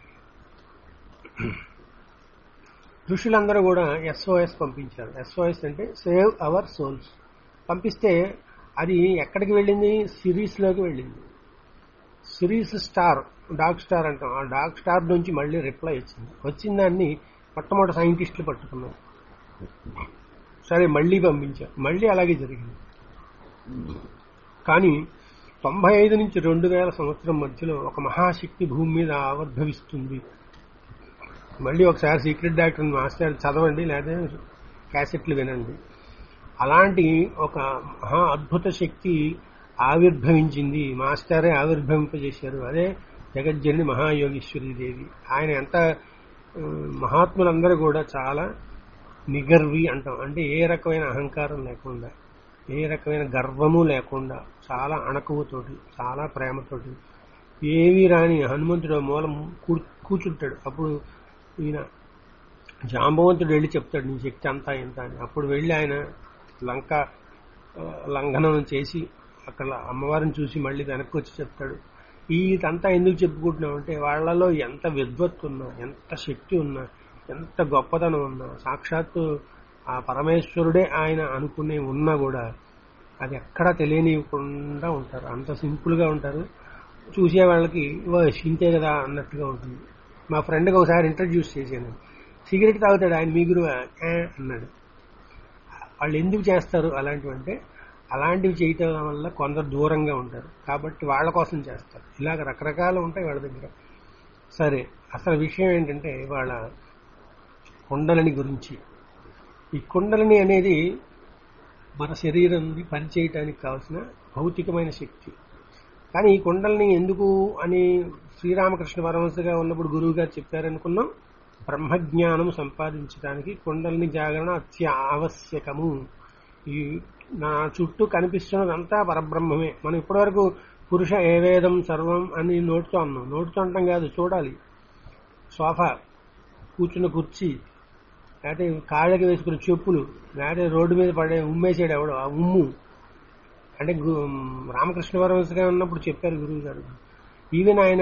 ఋషులందరూ కూడా ఎస్ఓఎస్ పంపించారు ఎస్ఓఎస్ అంటే సేవ్ అవర్ సోల్స్ పంపిస్తే అది ఎక్కడికి వెళ్ళింది సిరీస్లోకి వెళ్ళింది సిరీస్ స్టార్ డాగ్ స్టార్ అంటాం ఆ డాగ్ స్టార్ నుంచి మళ్ళీ రిప్లై వచ్చింది వచ్చిన దాన్ని మొట్టమొదటి సైంటిస్టులు పట్టుకున్నారు సరే మళ్ళీ పంపించారు మళ్ళీ అలాగే జరిగింది కానీ తొంభై ఐదు నుంచి రెండు వేల సంవత్సరం మధ్యలో ఒక మహాశక్తి భూమి మీద ఆవిర్భవిస్తుంది మళ్ళీ ఒకసారి సీక్రెట్ డాక్టర్ మాస్టర్ చదవండి లేదా క్యాసెట్లు వినండి అలాంటి ఒక మహా అద్భుత శక్తి ఆవిర్భవించింది మాస్టరే ఆవిర్భవింపజేశారు అదే జగజ్జని మహాయోగీశ్వరి దేవి ఆయన ఎంత ఆ, మహాత్ములందరూ కూడా చాలా నిగర్వి అంటాం అంటే ఏ రకమైన అహంకారం లేకుండా ఏ రకమైన గర్వము లేకుండా చాలా అణకువతోటి చాలా ప్రేమతోటి ఏవి రాని హనుమంతుడు మూలం కూ- కూర్చుంటాడు అప్పుడు ఈయన జాంబవంతుడు వెళ్ళి చెప్తాడు నీ శక్తి అంతా ఎంత అని అప్పుడు వెళ్ళి ఆయన లంక ఆ, లంఘనం చేసి అక్కడ అమ్మవారిని చూసి మళ్ళీ వెనక్కి వచ్చి చెప్తాడు ఇదంతా ఎందుకు చెప్పుకుంటున్నాం అంటే వాళ్ళలో ఎంత విద్వత్తు ఉన్నా ఎంత శక్తి ఉన్నా ఎంత గొప్పతనం ఉన్నా సాక్షాత్తు ఆ పరమేశ్వరుడే ఆయన అనుకునే ఉన్నా కూడా అది ఎక్కడా తెలియనివ్వకుండా ఉంటారు అంత సింపుల్ గా ఉంటారు చూసే వాళ్ళకి "ఓ, ఇంతే కదా అన్నట్టుగా ఉంటుంది మా ఫ్రెండ్కి ఒకసారి ఇంట్రడ్యూస్ చేశాను సిగరెట్ తాగుతాడు ఆయన మీ గురువు అన్నాడు వాళ్ళు ఎందుకు చేస్తారు అలాంటివి అంటే అలాంటివి చేయటం వల్ల కొందరు దూరంగా ఉంటారు కాబట్టి వాళ్ళ కోసం చేస్తారు ఇలాగ రకరకాలు ఉంటాయి వాళ్ళ దగ్గర సరే అసలు విషయం ఏంటంటే వాళ్ళ కుండలని గురించి ఈ కుండలని అనేది మన శరీరాన్ని పనిచేయటానికి కావాల్సిన భౌతికమైన శక్తి కానీ ఈ కుండల్ని ఎందుకు అని శ్రీరామకృష్ణ పరమహంసగా ఉన్నప్పుడు గురువు గారు చెప్పారనుకున్నాం బ్రహ్మజ్ఞానం సంపాదించడానికి కుండల్ని జాగరణ అత్య ఆవశ్యకము ఈ నా చుట్టూ కనిపిస్తున్నదంతా పరబ్రహ్మమే మనం ఇప్పటివరకు పురుష ఏవేదం సర్వం అని నోటితో అన్నాం నోటితో అంటాం కాదు చూడాలి సోఫా కూర్చున్న కుర్చీ లేకపోతే కాళ్ళకి వేసుకున్న చెప్పులు లేకపోతే రోడ్డు మీద పడే ఉమ్మేసాడు ఎవడో ఆ ఉమ్ము అంటే గు- రామకృష్ణ పరమహంసగా ఉన్నప్పుడు చెప్పారు గురువు గారు ఈవెన్ ఆయన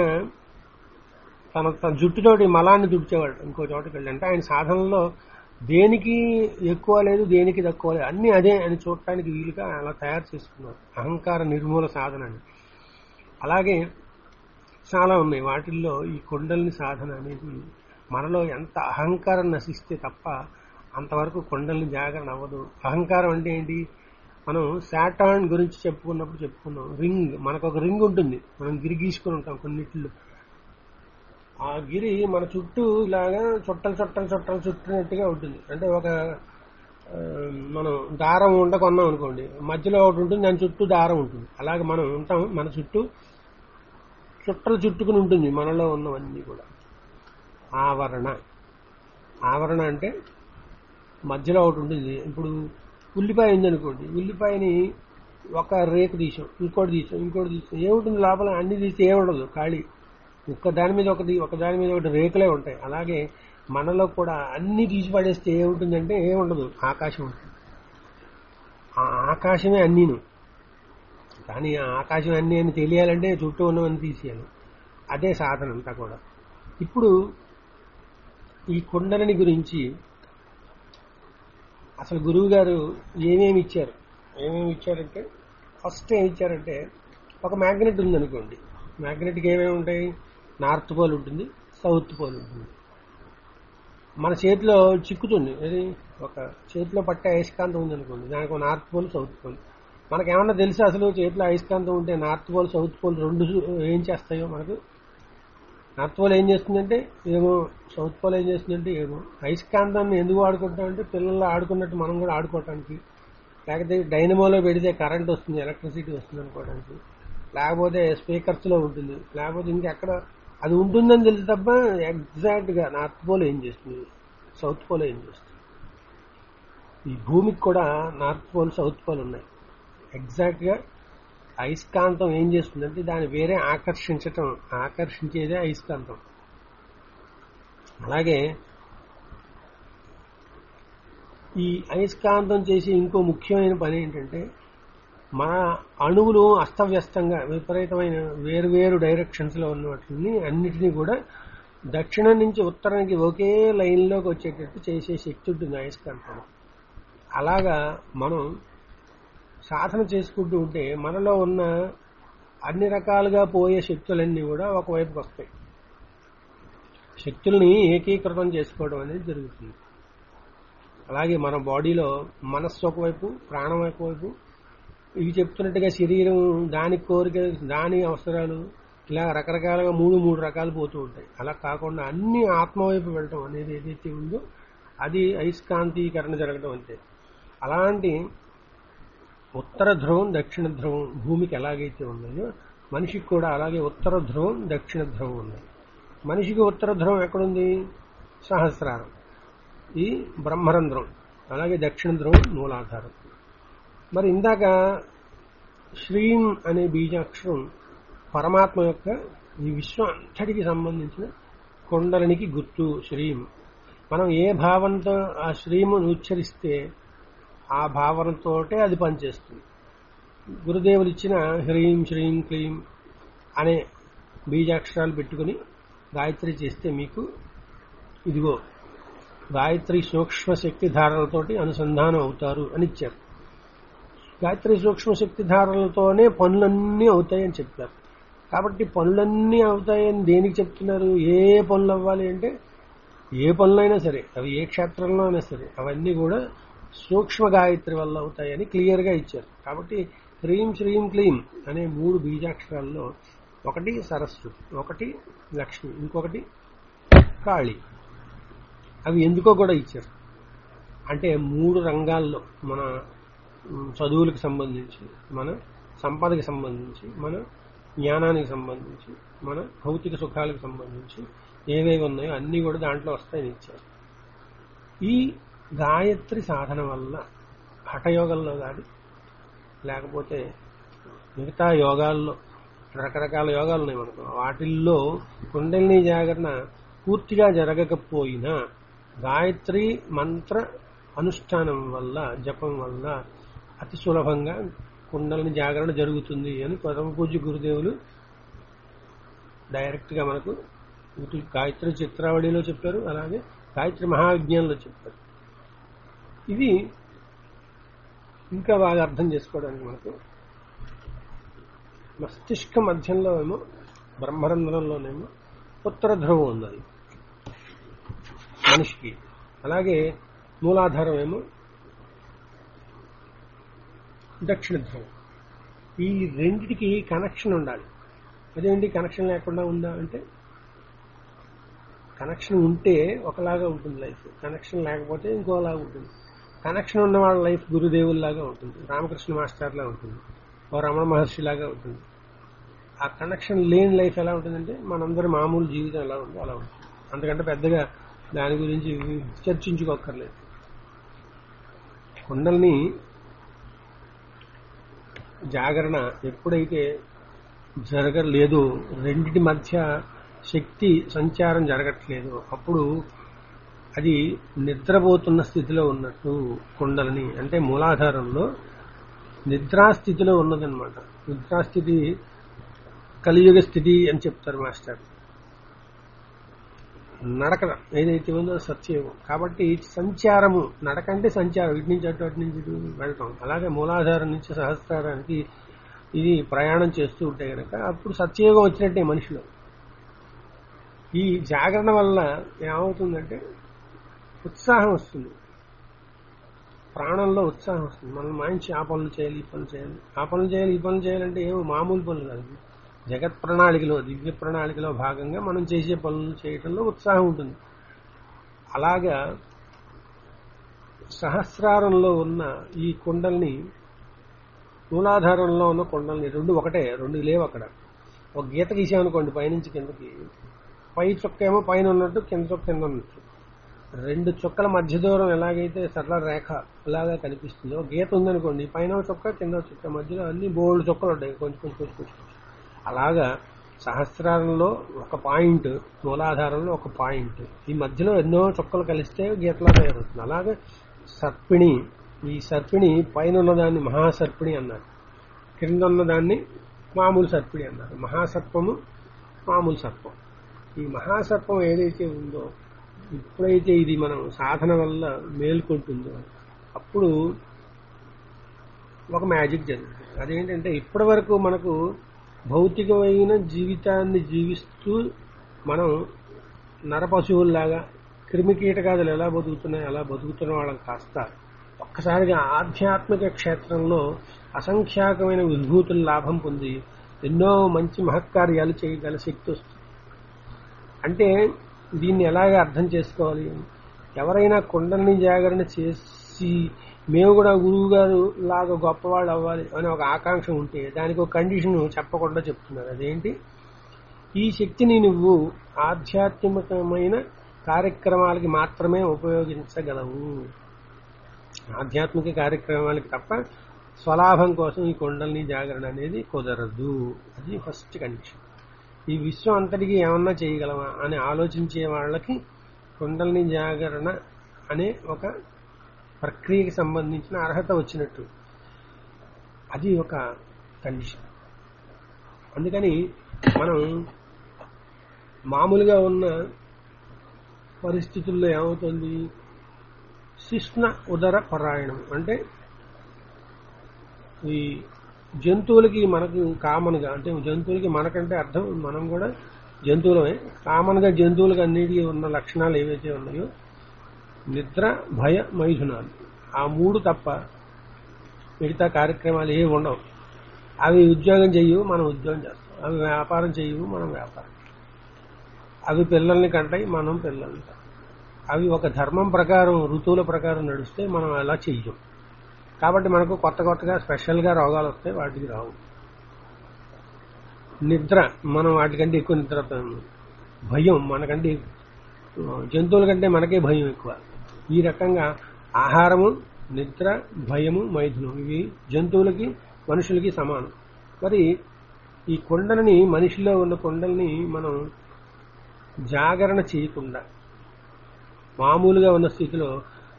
తన తన జుట్టుతోటి మలాన్ని తుడిచేవాడు ఇంకో చోటకి వెళ్ళి అంటే ఆయన సాధనలో దేనికి ఎక్కువ లేదు దేనికి తక్కువ లేదు అన్ని అదే అని చూడటానికి వీలుగా అలా తయారు చేసుకున్నారు అహంకార నిర్మూల సాధన అని అలాగే చాలా ఉన్నాయి వాటిల్లో ఈ కొండల్ని సాధన అనేది మనలో ఎంత అహంకారం నశిస్తే తప్ప అంతవరకు కుండలిని జాగరణ అవ్వదు అహంకారం అంటే ఏంటి మనం సాటాన్ గురించి చెప్పుకున్నప్పుడు చెప్పుకున్నాం రింగ్ మనకు ఒక రింగ్ ఉంటుంది మనం గిరి గీసుకుని ఉంటాం కొన్నిట్లో ఆ గిరి మన చుట్టూ ఇలాగా చుట్టలు చుట్టలు చుట్టలు చుట్టినట్టుగా ఉంటుంది అంటే ఒక ఆ, మనం దారం ఉండ కొన్నాం అనుకోండి మధ్యలో ఒకటి ఉంటుంది దాని చుట్టూ దారం ఉంటుంది అలాగే మనం ఉంటాం మన చుట్టూ చుట్టలు చుట్టుకుని ఉంటుంది మనలో ఉన్నవన్నీ కూడా ఆవరణ ఆవరణ అంటే మధ్యలో ఒకటి ఉంటుంది ఇప్పుడు ఉల్లిపాయ ఉందనుకోండి ఉల్లిపాయని ఒక రేకు తీసాం ఇంకోటి తీసాం ఇంకోటి తీసాం ఏముంటుంది లోపల అన్ని తీసి ఏముండదు ఖాళీ ఒక్క దాని మీద ఒకటి ఒక దాని మీద ఒకటి రేకులే ఉంటాయి అలాగే మనలో కూడా అన్ని తీసి పడేస్తే ఏముంటుందంటే ఏముండదు ఆకాశం ఉంటుంది ఆ ఆకాశమే అన్నీను కానీ ఆ ఆకాశం అన్నీ అని తెలియాలంటే చుట్టూ ఉన్నవన్నీ తీసేయాలి అదే సాధన అంతా కూడా ఇప్పుడు ఈ కుండలని గురించి అసలు గురువు గారు ఏమేమి ఇచ్చారు ఏమేమి ఇచ్చారంటే ఫస్ట్ ఏమి ఇచ్చారంటే ఒక మ్యాగ్నెట్ ఉందనుకోండి మ్యాగ్నెట్కి ఏమేమి ఉంటాయి నార్త్ పోల్ ఉంటుంది సౌత్ పోల్ ఉంటుంది మన చేతిలో చిక్కుతుంది అది ఒక చేతిలో పట్టే అయస్కాంతం ఉందనుకోండి దానికి ఒక నార్త్ పోల్ సౌత్ పోల్ మనకేమన్నా తెలుసా అసలు చేతిలో అయస్కాంతం ఉంటే నార్త్ పోల్ సౌత్ పోల్ రెండు ఏం చేస్తాయో మనకు నార్త్ పోల్ ఏం చేస్తుందంటే ఏమో సౌత్ పోల్ ఏం చేస్తుందంటే ఏమో అయస్కాంతాన్ని ఎందుకు ఆడుకుంటామంటే పిల్లలు ఆడుకున్నట్టు మనం కూడా ఆడుకోవటానికి లేకపోతే డైనమోలో పెడితే కరెంట్ వస్తుంది ఎలక్ట్రిసిటీ వస్తుంది అనుకోవడానికి లేకపోతే స్పీకర్స్ లో ఉంటుంది లేకపోతే ఇంకెక్కడ అది ఉంటుందని తెలిసి తప్ప ఎగ్జాక్ట్ గా నార్త్ పోల్ ఏం చేస్తుంది సౌత్ పోల్ ఏం చేస్తుంది ఈ భూమికి కూడా నార్త్ పోల్ సౌత్ పోల్ ఉన్నాయి ఎగ్జాక్ట్ గా అయస్కాంతం ఏం చేస్తుందంటే దాన్ని వేరే ఆకర్షించటం ఆకర్షించేదే అయస్కాంతం అలాగే ఈ అయస్కాంతం చేసే ఇంకో ముఖ్యమైన పని ఏంటంటే మన అణువులు అస్తవ్యస్తంగా విపరీతమైన వేరువేరు డైరెక్షన్స్ లో ఉన్న వాటిని అన్నిటినీ కూడా దక్షిణం నుంచి ఉత్తరానికి ఒకే లైన్లోకి వచ్చేటట్టు చేసే శక్తి ఉంటుంది అయస్కాంతం అలాగా మనం సాధన చేసుకుంటూ ఉంటే మనలో ఉన్న అన్ని రకాలుగా పోయే శక్తులన్నీ కూడా ఒకవైపుకి వస్తాయి శక్తుల్ని ఏకీకృతం చేసుకోవడం అనేది జరుగుతుంది అలాగే మన బాడీలో మనస్సు ఒకవైపు ప్రాణం ఒకవైపు ఇవి చెప్తున్నట్టుగా శరీరం దాని కోరిక దాని అవసరాలు ఇలా రకరకాలుగా మూడు మూడు రకాలు పోతూ ఉంటాయి అలా కాకుండా అన్ని ఆత్మ వైపు వెళ్ళటం అనేది ఏదైతే ఉందో అది అయస్కాంతీకరణ జరగడం అంతే అలాంటి ఉత్తర ధ్రువం దక్షిణ ధ్రువం భూమికి ఎలాగైతే ఉన్నాయో మనిషికి కూడా అలాగే ఉత్తర ధ్రువం దక్షిణ ధ్రువం ఉన్నాయి మనిషికి ఉత్తర ధ్రువం ఎక్కడుంది సహస్రారం ఈ బ్రహ్మరంధ్రం అలాగే దక్షిణ ధ్రువం మూలాధారం మరి ఇందాక శ్రీం అనే బీజాక్షరం పరమాత్మ యొక్క ఈ విశ్వం అంతటికి సంబంధించిన కొండలనికి గుర్తు శ్రీం మనం ఏ భావంతో ఆ శ్రీమును ఉచ్చరిస్తే ఆ భావనతోటే అది పనిచేస్తుంది గురుదేవులు ఇచ్చిన హ్రీం శ్రీం క్లీం అనే బీజాక్షరాలు పెట్టుకుని గాయత్రి చేస్తే మీకు ఇదిగో గాయత్రి సూక్ష్మ శక్తి ధారలతోటి అనుసంధానం అవుతారు అని ఇచ్చారు గాయత్రి సూక్ష్మ శక్తి ధారలతోనే పనులన్నీ అవుతాయని చెప్పారు కాబట్టి పనులన్నీ అవుతాయని దేనికి చెప్తున్నారు ఏ పనులు అవ్వాలి అంటే ఏ పనులైనా సరే అవి ఏ క్షేత్రంలో అయినా సరే అవన్నీ కూడా సూక్ష్మ గాయత్రి వల్ల అవుతాయని క్లియర్ గా ఇచ్చారు కాబట్టి హ్రీం శ్రీం క్లీం అనే మూడు బీజాక్షరాల్లో ఒకటి సరస్వతి ఒకటి లక్ష్మి ఇంకొకటి కాళి అవి ఎందుకో కూడా ఇచ్చారు అంటే మూడు రంగాల్లో మన మ్, చదువులకు సంబంధించి మన సంపదకి సంబంధించి మన జ్ఞానానికి సంబంధించి మన భౌతిక సుఖాలకు సంబంధించి ఏవేవి ఉన్నాయో అన్నీ కూడా దాంట్లో వస్తాయని ఇచ్చారు ఈ గాయత్రి సాధన వల్ల హఠయోగంలో కానీ లేకపోతే మిగతా యోగాల్లో రకరకాల యోగాలు ఉన్నాయి మనకు వాటిల్లో కుండలిని జాగరణ పూర్తిగా జరగకపోయినా గాయత్రి మంత్ర అనుష్ఠానం వల్ల జపం వల్ల అతి సులభంగా కుండలిని జాగరణ జరుగుతుంది అని పరమ పూజ్య గురుదేవులు డైరెక్ట్ గా మనకు ఇటు గాయత్రి చిత్రావళిలో చెప్పారు అలాగే గాయత్రి మహావిజ్ఞానంలో చెప్పారు ఇది ఇంకా బాగా అర్థం చేసుకోవడానికి మనకు మస్తిష్క మధ్యంలో ఏమో బ్రహ్మరంధ్రంలోనేమో ఉత్తర ధ్రువం ఉంది అది మనిషికి అలాగే మూలాధారం ఏమో దక్షిణ ధ్రువం ఈ రెండిటికి కనెక్షన్ ఉండాలి అదేంటి కనెక్షన్ లేకుండా ఉందా అంటే కనెక్షన్ ఉంటే ఒకలాగా ఉంటుంది లైఫ్ కనెక్షన్ లేకపోతే ఇంకోలాగా ఉంటుంది కనెక్షన్ ఉన్న వాళ్ళ లైఫ్ గురుదేవుల్లాగా ఉంటుంది రామకృష్ణ మాస్టర్లా ఉంటుంది ఓ రమణ మహర్షి లాగా ఉంటుంది ఆ కనెక్షన్ లేని లైఫ్ ఎలా ఉంటుందంటే మనందరి మామూలు జీవితం ఎలా ఉందో అలా ఉంటుంది అంతకంటే పెద్దగా దాని గురించి చర్చించుకోక్కర్లేదు కుండల్ని జాగరణ ఎప్పుడైతే జరగలేదో రెండిటి మధ్య శక్తి సంచారం జరగట్లేదు అప్పుడు అది నిద్రపోతున్న స్థితిలో ఉన్నట్టు కుండలని అంటే మూలాధారంలో నిద్రాస్థితిలో ఉన్నదన్నమాట నిద్రాస్థితి కలియుగ స్థితి అని చెప్తారు మాస్టర్ నడక ఏదైతే ఉందో సత్యయోగం కాబట్టి సంచారము నడక అంటే సంచారం ఇటు నుంచి అటు అటు నుంచి ఇటు వెళ్తాం అలాగే మూలాధారం నుంచి సహస్రారానికి ఇది ప్రయాణం చేస్తూ ఉంటే కనుక అప్పుడు సత్యయోగం వచ్చినట్టే మనిషిలో ఈ జాగరణ వల్ల ఏమవుతుందంటే ఉత్సాహం వస్తుంది ప్రాణంలో ఉత్సాహం వస్తుంది మనం మంచి ఆ పనులు చేయాలి ఈ పనులు చేయాలి ఆ పనులు చేయాలి ఈ పనులు చేయాలంటే ఏమో మామూలు పనులు కాదు జగత్ ప్రణాళికలో దివ్య ప్రణాళికలో భాగంగా మనం చేసే పనులు చేయటంలో ఉత్సాహం ఉంటుంది అలాగా సహస్రారంలో ఉన్న ఈ కుండల్ని మూలాధారంలో ఉన్న కుండల్ని రెండు ఒకటే రెండు లేవు అక్కడ ఒక గీత గీసామనుకోండి పైనుంచి కిందకి పై చుక్క ఏమో పైన ఉన్నట్టు కింద చుక్క కింద ఉన్నట్టు రెండు చుక్కల మధ్య దూరం ఎలాగైతే సరళ రేఖ లాగా కనిపిస్తుందో గీత ఉందనుకోండి పైన ఒక చుక్క కింద ఒక చుక్క మధ్యలో అన్ని బోల్డ్ చుక్కలు ఉంటాయి కొంచెం కొంచెం కొంచెం కొంచెం అలాగా సహస్రారంలో ఒక పాయింట్ మూలాధారంలో ఒక పాయింట్ ఈ మధ్యలో ఎన్నో చుక్కలు కలిస్తే గీతలా తయారవుతుంది అలాగే సర్పిణి ఈ సర్పిణి పైన ఉన్నదాన్ని మహాసర్పిణి అన్నారు కింద ఉన్నదాన్ని మామూలు సర్పిణి అన్నారు మహాసర్పము మామూలు సర్పం ఈ మహాసర్పం ఏదైతే ఉందో ఎప్పుడైతే ఇది మనం సాధన వల్ల మేల్కొంటుందో అప్పుడు ఒక మ్యాజిక్ జరుగుతుంది అదేంటంటే ఇప్పటి వరకు మనకు భౌతికమైన జీవితాన్ని జీవిస్తూ మనం నరపశువుల్లాగా క్రిమి కీటకాదులు ఎలా బతుకుతున్నాయి అలా బతుకుతున్న వాళ్ళం కాస్త ఒక్కసారిగా ఆధ్యాత్మిక క్షేత్రంలో అసంఖ్యాకమైన విభూతుల లాభం పొంది ఎన్నో మంచి మహత్కార్యాలు చేయగల శక్తి వస్తుంది అంటే దీన్ని ఎలాగ అర్థం చేసుకోవాలి ఎవరైనా కుండల్ని జాగరణ చేసి మేము కూడా గురువు గారు లాగా గొప్పవాళ్ళు అవ్వాలి అని ఒక ఆకాంక్ష ఉంటే దానికి ఒక కండిషన్ చెప్పకుండా చెప్తున్నారు అదేంటి ఈ శక్తిని నువ్వు ఆధ్యాత్మికమైన కార్యక్రమాలకి మాత్రమే ఉపయోగించగలవు ఆధ్యాత్మిక కార్యక్రమాలకి తప్ప స్వలాభం కోసం ఈ కొండల్ని జాగరణ అనేది కుదరదు అది ఫస్ట్ కండిషన్ ఈ విశ్వం అంతటికి ఏమన్నా చేయగలమా అని ఆలోచించే వాళ్ళకి కుండల్ని జాగరణ అనే ఒక ప్రక్రియకి సంబంధించిన అర్హత వచ్చినట్టు అది ఒక కండిషన్ అందుకని మనం మామూలుగా ఉన్న పరిస్థితుల్లో ఏమవుతుంది శిష్ణ ఉదర పరాయణం అంటే ఈ జంతువులకి మనకు కామన్గా అంటే జంతువులకి మనకంటే అర్థం మనం కూడా జంతువులమే కామన్గా జంతువులకు అన్నిటికీ ఉన్న లక్షణాలు ఏవైతే ఉన్నాయో నిద్ర భయ మైథునాలు ఆ మూడు తప్ప మిగతా కార్యక్రమాలు ఏవి ఉండవు అవి ఉద్యోగం చెయ్యవు మనం ఉద్యోగం చేస్తాం అవి వ్యాపారం చెయ్యవు మనం వ్యాపారం అవి పిల్లల్ని కంటాయి మనం పిల్లల్ని కంటాం అవి ఒక ధర్మం ప్రకారం ఋతువుల ప్రకారం నడిస్తే మనం అలా చెయ్యం కాబట్టి మనకు కొత్త కొత్తగా స్పెషల్గా రోగాలు వస్తాయి వాటికి రావు నిద్ర మనం వాటికంటే ఎక్కువ నిద్రపోతాం భయం మనకంటే జంతువుల కంటే మనకే భయం ఎక్కువ ఈ రకంగా ఆహారము నిద్ర భయము మైథునం ఇవి జంతువులకి మనుషులకి సమానం మరి ఈ కొండలని మనిషిలో ఉన్న కొండల్ని మనం జాగరణ చేయకుండా మామూలుగా ఉన్న స్థితిలో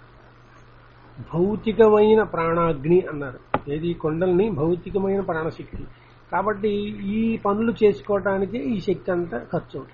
భౌతికమైన ప్రాణాగ్ని అన్నారు ఏది కొండల్ని భౌతికమైన ప్రాణశక్తి కాబట్టి ఈ పనులు చేసుకోవటానికి ఈ శక్తి అంతా ఖర్చు అవుతుంది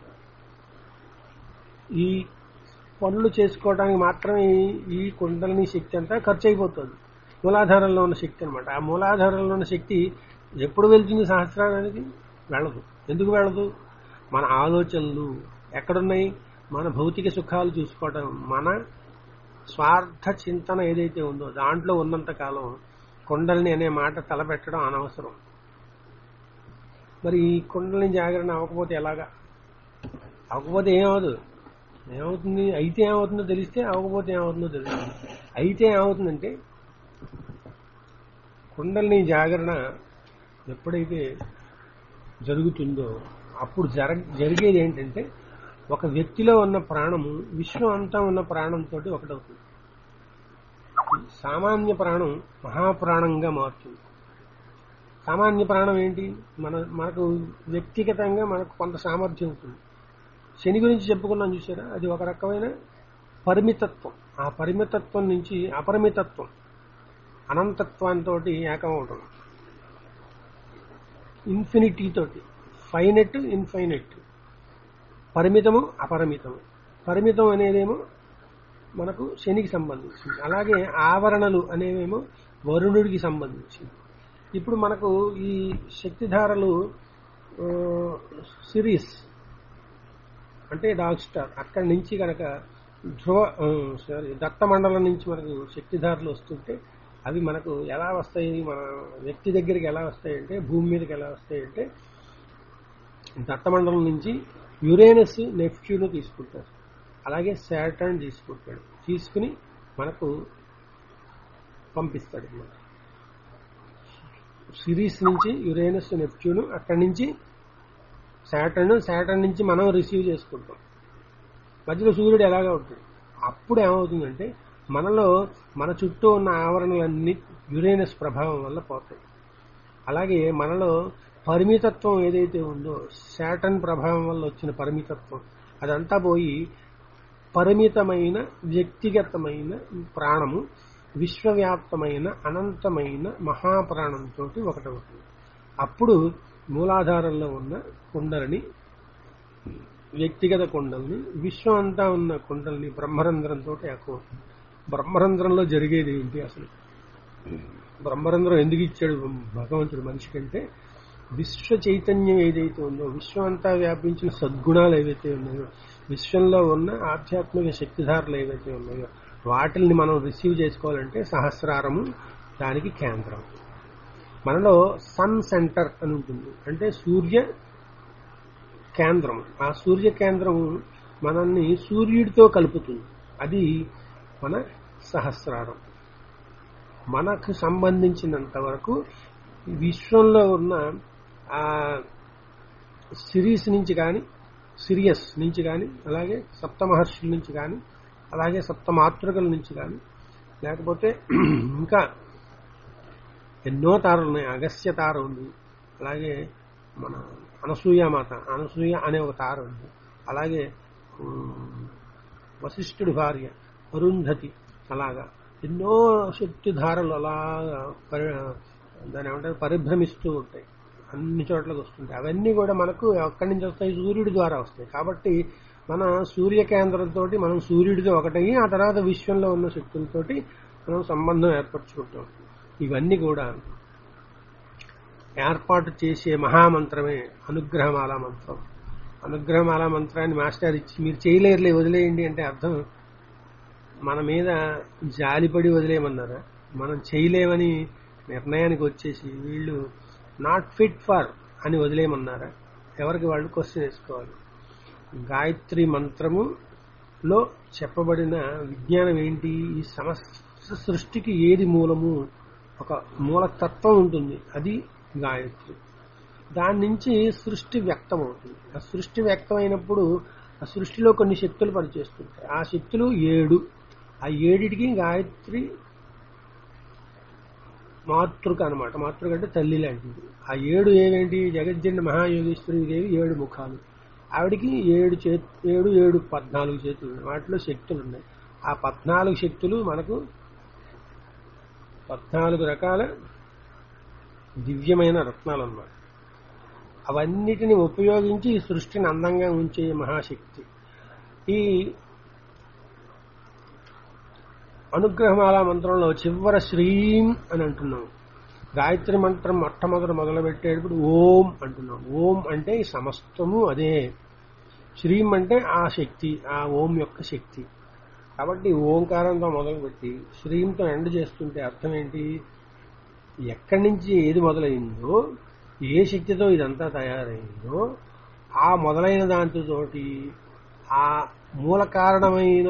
ఈ పనులు చేసుకోవడానికి మాత్రమే ఈ కుండలిని శక్తి అంతా ఖర్చు అయిపోతుంది మూలాధారంలో ఉన్న శక్తి అనమాట ఆ మూలాధారంలో ఉన్న శక్తి ఎప్పుడు వెళ్తుంది సహస్రానికి వెళ్ళదు ఎందుకు వెళ్ళదు మన ఆలోచనలు ఎక్కడున్నాయి మన భౌతిక సుఖాలు చూసుకోవటం మన స్వార్థ చింతన ఏదైతే ఉందో దాంట్లో ఉన్నంత కాలం కుండలిని అనే మాట తలపెట్టడం అనవసరం మరి ఈ కుండలిని జాగరణ అవ్వకపోతే ఎలాగా అవ్వకపోతే ఏమవదు ఏమవుతుంది అయితే ఏమవుతుందో తెలిస్తే అవ్వకపోతే ఏమవుతుందో తెలుస్తుంది అయితే ఏమవుతుందంటే కుండలిని జాగరణ ఎప్పుడైతే జరుగుతుందో అప్పుడు జర జరిగేది ఏంటంటే ఒక వ్యక్తిలో ఉన్న ప్రాణము విశ్వం అంతా ఉన్న ప్రాణంతో ఒకటవుతుంది సామాన్య ప్రాణం మహాప్రాణంగా మారుతుంది సామాన్య ప్రాణం ఏంటి మన మనకు వ్యక్తిగతంగా మనకు కొంత సామర్థ్యం ఉంటుంది శని గురించి చెప్పుకున్నాం చూసారా అది ఒక రకమైన పరిమితత్వం ఆ పరిమితత్వం నుంచి అపరిమితత్వం అనంతత్వంతో ఏకమవటం ఇన్ఫినిటీ తోటి ఫైనెట్ ఇన్ఫైనెట్ పరిమితము అపరిమితము పరిమితం అనేదేమో మనకు శనికి సంబంధించింది అలాగే ఆవరణలు అనేవేమో వరుణుడికి సంబంధించింది ఇప్పుడు మనకు ఈ శక్తిధారలు ఆ, సిరీస్ అంటే డాగ్ స్టార్ అక్కడి నుంచి కనుక ధ్రువ ఆ, సారీ దత్తమండలం నుంచి మనకు శక్తిధారలు వస్తుంటే అవి మనకు ఎలా వస్తాయి మన వ్యక్తి దగ్గరికి ఎలా వస్తాయి అంటే భూమి మీదకి ఎలా వస్తాయి అంటే దత్తమండలం నుంచి యురేనస్ నెప్ట్యూన్ తీసుకుంటారు అలాగే శాటర్న్ తీసుకుంటాడు తీసుకుని మనకు పంపిస్తాడు అన్నమాట సిరీస్ నుంచి యురేనస్ నెప్ట్యూన్ అక్కడి నుంచి శాటర్న్ శాటర్న్ నుంచి మనం రిసీవ్ చేసుకుంటాం మధ్యలో సూర్యుడు ఎలాగా ఉంటుంది అప్పుడు ఏమవుతుందంటే మనలో మన చుట్టూ ఉన్న ఆవరణలన్నీ యురేనస్ ప్రభావం వల్ల పోతాయి అలాగే మనలో పరిమితత్వం ఏదైతే ఉందో శాటన్ ప్రభావం వల్ల వచ్చిన పరిమితత్వం అదంతా పోయి పరిమితమైన వ్యక్తిగతమైన ప్రాణము విశ్వవ్యాప్తమైన అనంతమైన మహాప్రాణంతో ఒకటవుతుంది అప్పుడు మూలాధారంలో ఉన్న కుండలిని వ్యక్తిగత కుండల్ని విశ్వం అంతా ఉన్న కుండల్ని బ్రహ్మరంధ్రంతో ఏకమవుతుంది బ్రహ్మరంధ్రంలో జరిగేది ఏంటి అసలు బ్రహ్మరంధ్రం ఎందుకు ఇచ్చాడు భగవంతుడు మనిషికంటే విశ్వ చైతన్యం ఏదైతే ఉందో విశ్వం అంతా వ్యాపించిన సద్గుణాలు ఏవైతే ఉన్నాయో విశ్వంలో ఉన్న ఆధ్యాత్మిక శక్తిధారలు ఏవైతే ఉన్నాయో వాటిల్ని మనం రిసీవ్ చేసుకోవాలంటే సహస్రారము దానికి కేంద్రం మనలో సన్ సెంటర్ అని ఉంటుంది అంటే సూర్య కేంద్రం ఆ సూర్య కేంద్రం మనల్ని సూర్యుడితో కలుపుతుంది అది మన సహస్రారం మనకు సంబంధించినంత వరకు విశ్వంలో ఉన్న ఆ సిరీస్ నుంచి కానీ సిరియస్ నుంచి కానీ అలాగే సప్త మహర్షుల నుంచి కానీ అలాగే సప్త మాతృకల నుంచి కానీ లేకపోతే ఇంకా ఎన్నో తారలు ఉన్నాయి అగస్య తార ఉంది అలాగే మన అనసూయ మాత అనసూయ అనే ఒక తార ఉంది అలాగే ఉమ్, వశిష్ఠుడి భార్య అరుంధతి అలాగా ఎన్నో శక్తి ధారలు అలాగా పరి దాని ఏమంటారు పరిభ్రమిస్తూ ఉంటాయి అన్ని చోట్లకి వస్తుంటాయి అవన్నీ కూడా మనకు ఎక్కడి నుంచి వస్తాయి సూర్యుడి ద్వారా వస్తాయి కాబట్టి మన సూర్య కేంద్రంతో మనం సూర్యుడితో ఒకటయ్యి ఆ తర్వాత విశ్వంలో ఉన్న శక్తులతోటి మనం సంబంధం ఏర్పరచుకుంటాం ఇవన్నీ కూడా ఏర్పాటు చేసే మహామంత్రమే అనుగ్రహమాల మంత్రం అనుగ్రహమాల మంత్రాన్ని మాస్టర్ ఇచ్చి మీరు చేయలేరులే వదిలేయండి అంటే అర్థం మన మీద జాలిపడి వదిలేయమన్నారా మనం చేయలేమని నిర్ణయానికి వచ్చేసి వీళ్ళు నాట్ ఫిట్ ఫర్ అని వదిలేయమన్నారా ఎవరికి వాళ్ళు క్వశ్చన్ వేసుకోవాలి గాయత్రి మంత్రములో చెప్పబడిన విజ్ఞానం ఏంటి ఈ సమస్త సృష్టికి ఏది మూలము ఒక మూలతత్వం ఉంటుంది అది గాయత్రి దాని నుంచి సృష్టి వ్యక్తం అవుతుంది ఆ సృష్టి వ్యక్తమైనప్పుడు ఆ సృష్టిలో కొన్ని శక్తులు పనిచేస్తుంటాయి ఆ శక్తులు ఏడు ఆ ఏడిటికి గాయత్రి మాతృక అనమాట మాతృక అంటే తల్లి లాంటిది ఆ ఏడు ఏవేంటి జగజ్జండి మహాయోగేశ్వరి దేవి ఏడు ముఖాలు ఆవిడికి ఏడు చే ఏడు ఏడు పద్నాలుగు చేతులు ఉన్నాయి. వాటిలో శక్తులు ఉన్నాయి ఆ పద్నాలుగు శక్తులు మనకు పద్నాలుగు రకాల దివ్యమైన రత్నాలు అన్నమాట అవన్నిటిని ఉపయోగించి ఈ సృష్టిని అందంగా ఉంచే మహాశక్తి ఈ అనుగ్రహమాల మంత్రంలో చివర శ్రీం అని అంటున్నాం గాయత్రి మంత్రం మొట్టమొదట మొదలు పెట్టేటప్పుడు ఓం అంటున్నాం ఓం అంటే ఈ సమస్తము అదే శ్రీం అంటే ఆ శక్తి ఆ ఓం యొక్క శక్తి కాబట్టి ఓంకారంతో మొదలుపెట్టి శ్రీంతో ఎండ్ చేస్తుంటే అర్థం ఏంటి ఎక్కడి నుంచి ఏది మొదలైందో ఏ శక్తితో ఇదంతా తయారైందో ఆ మొదలైన దాంతోటి ఆ మూల కారణమైన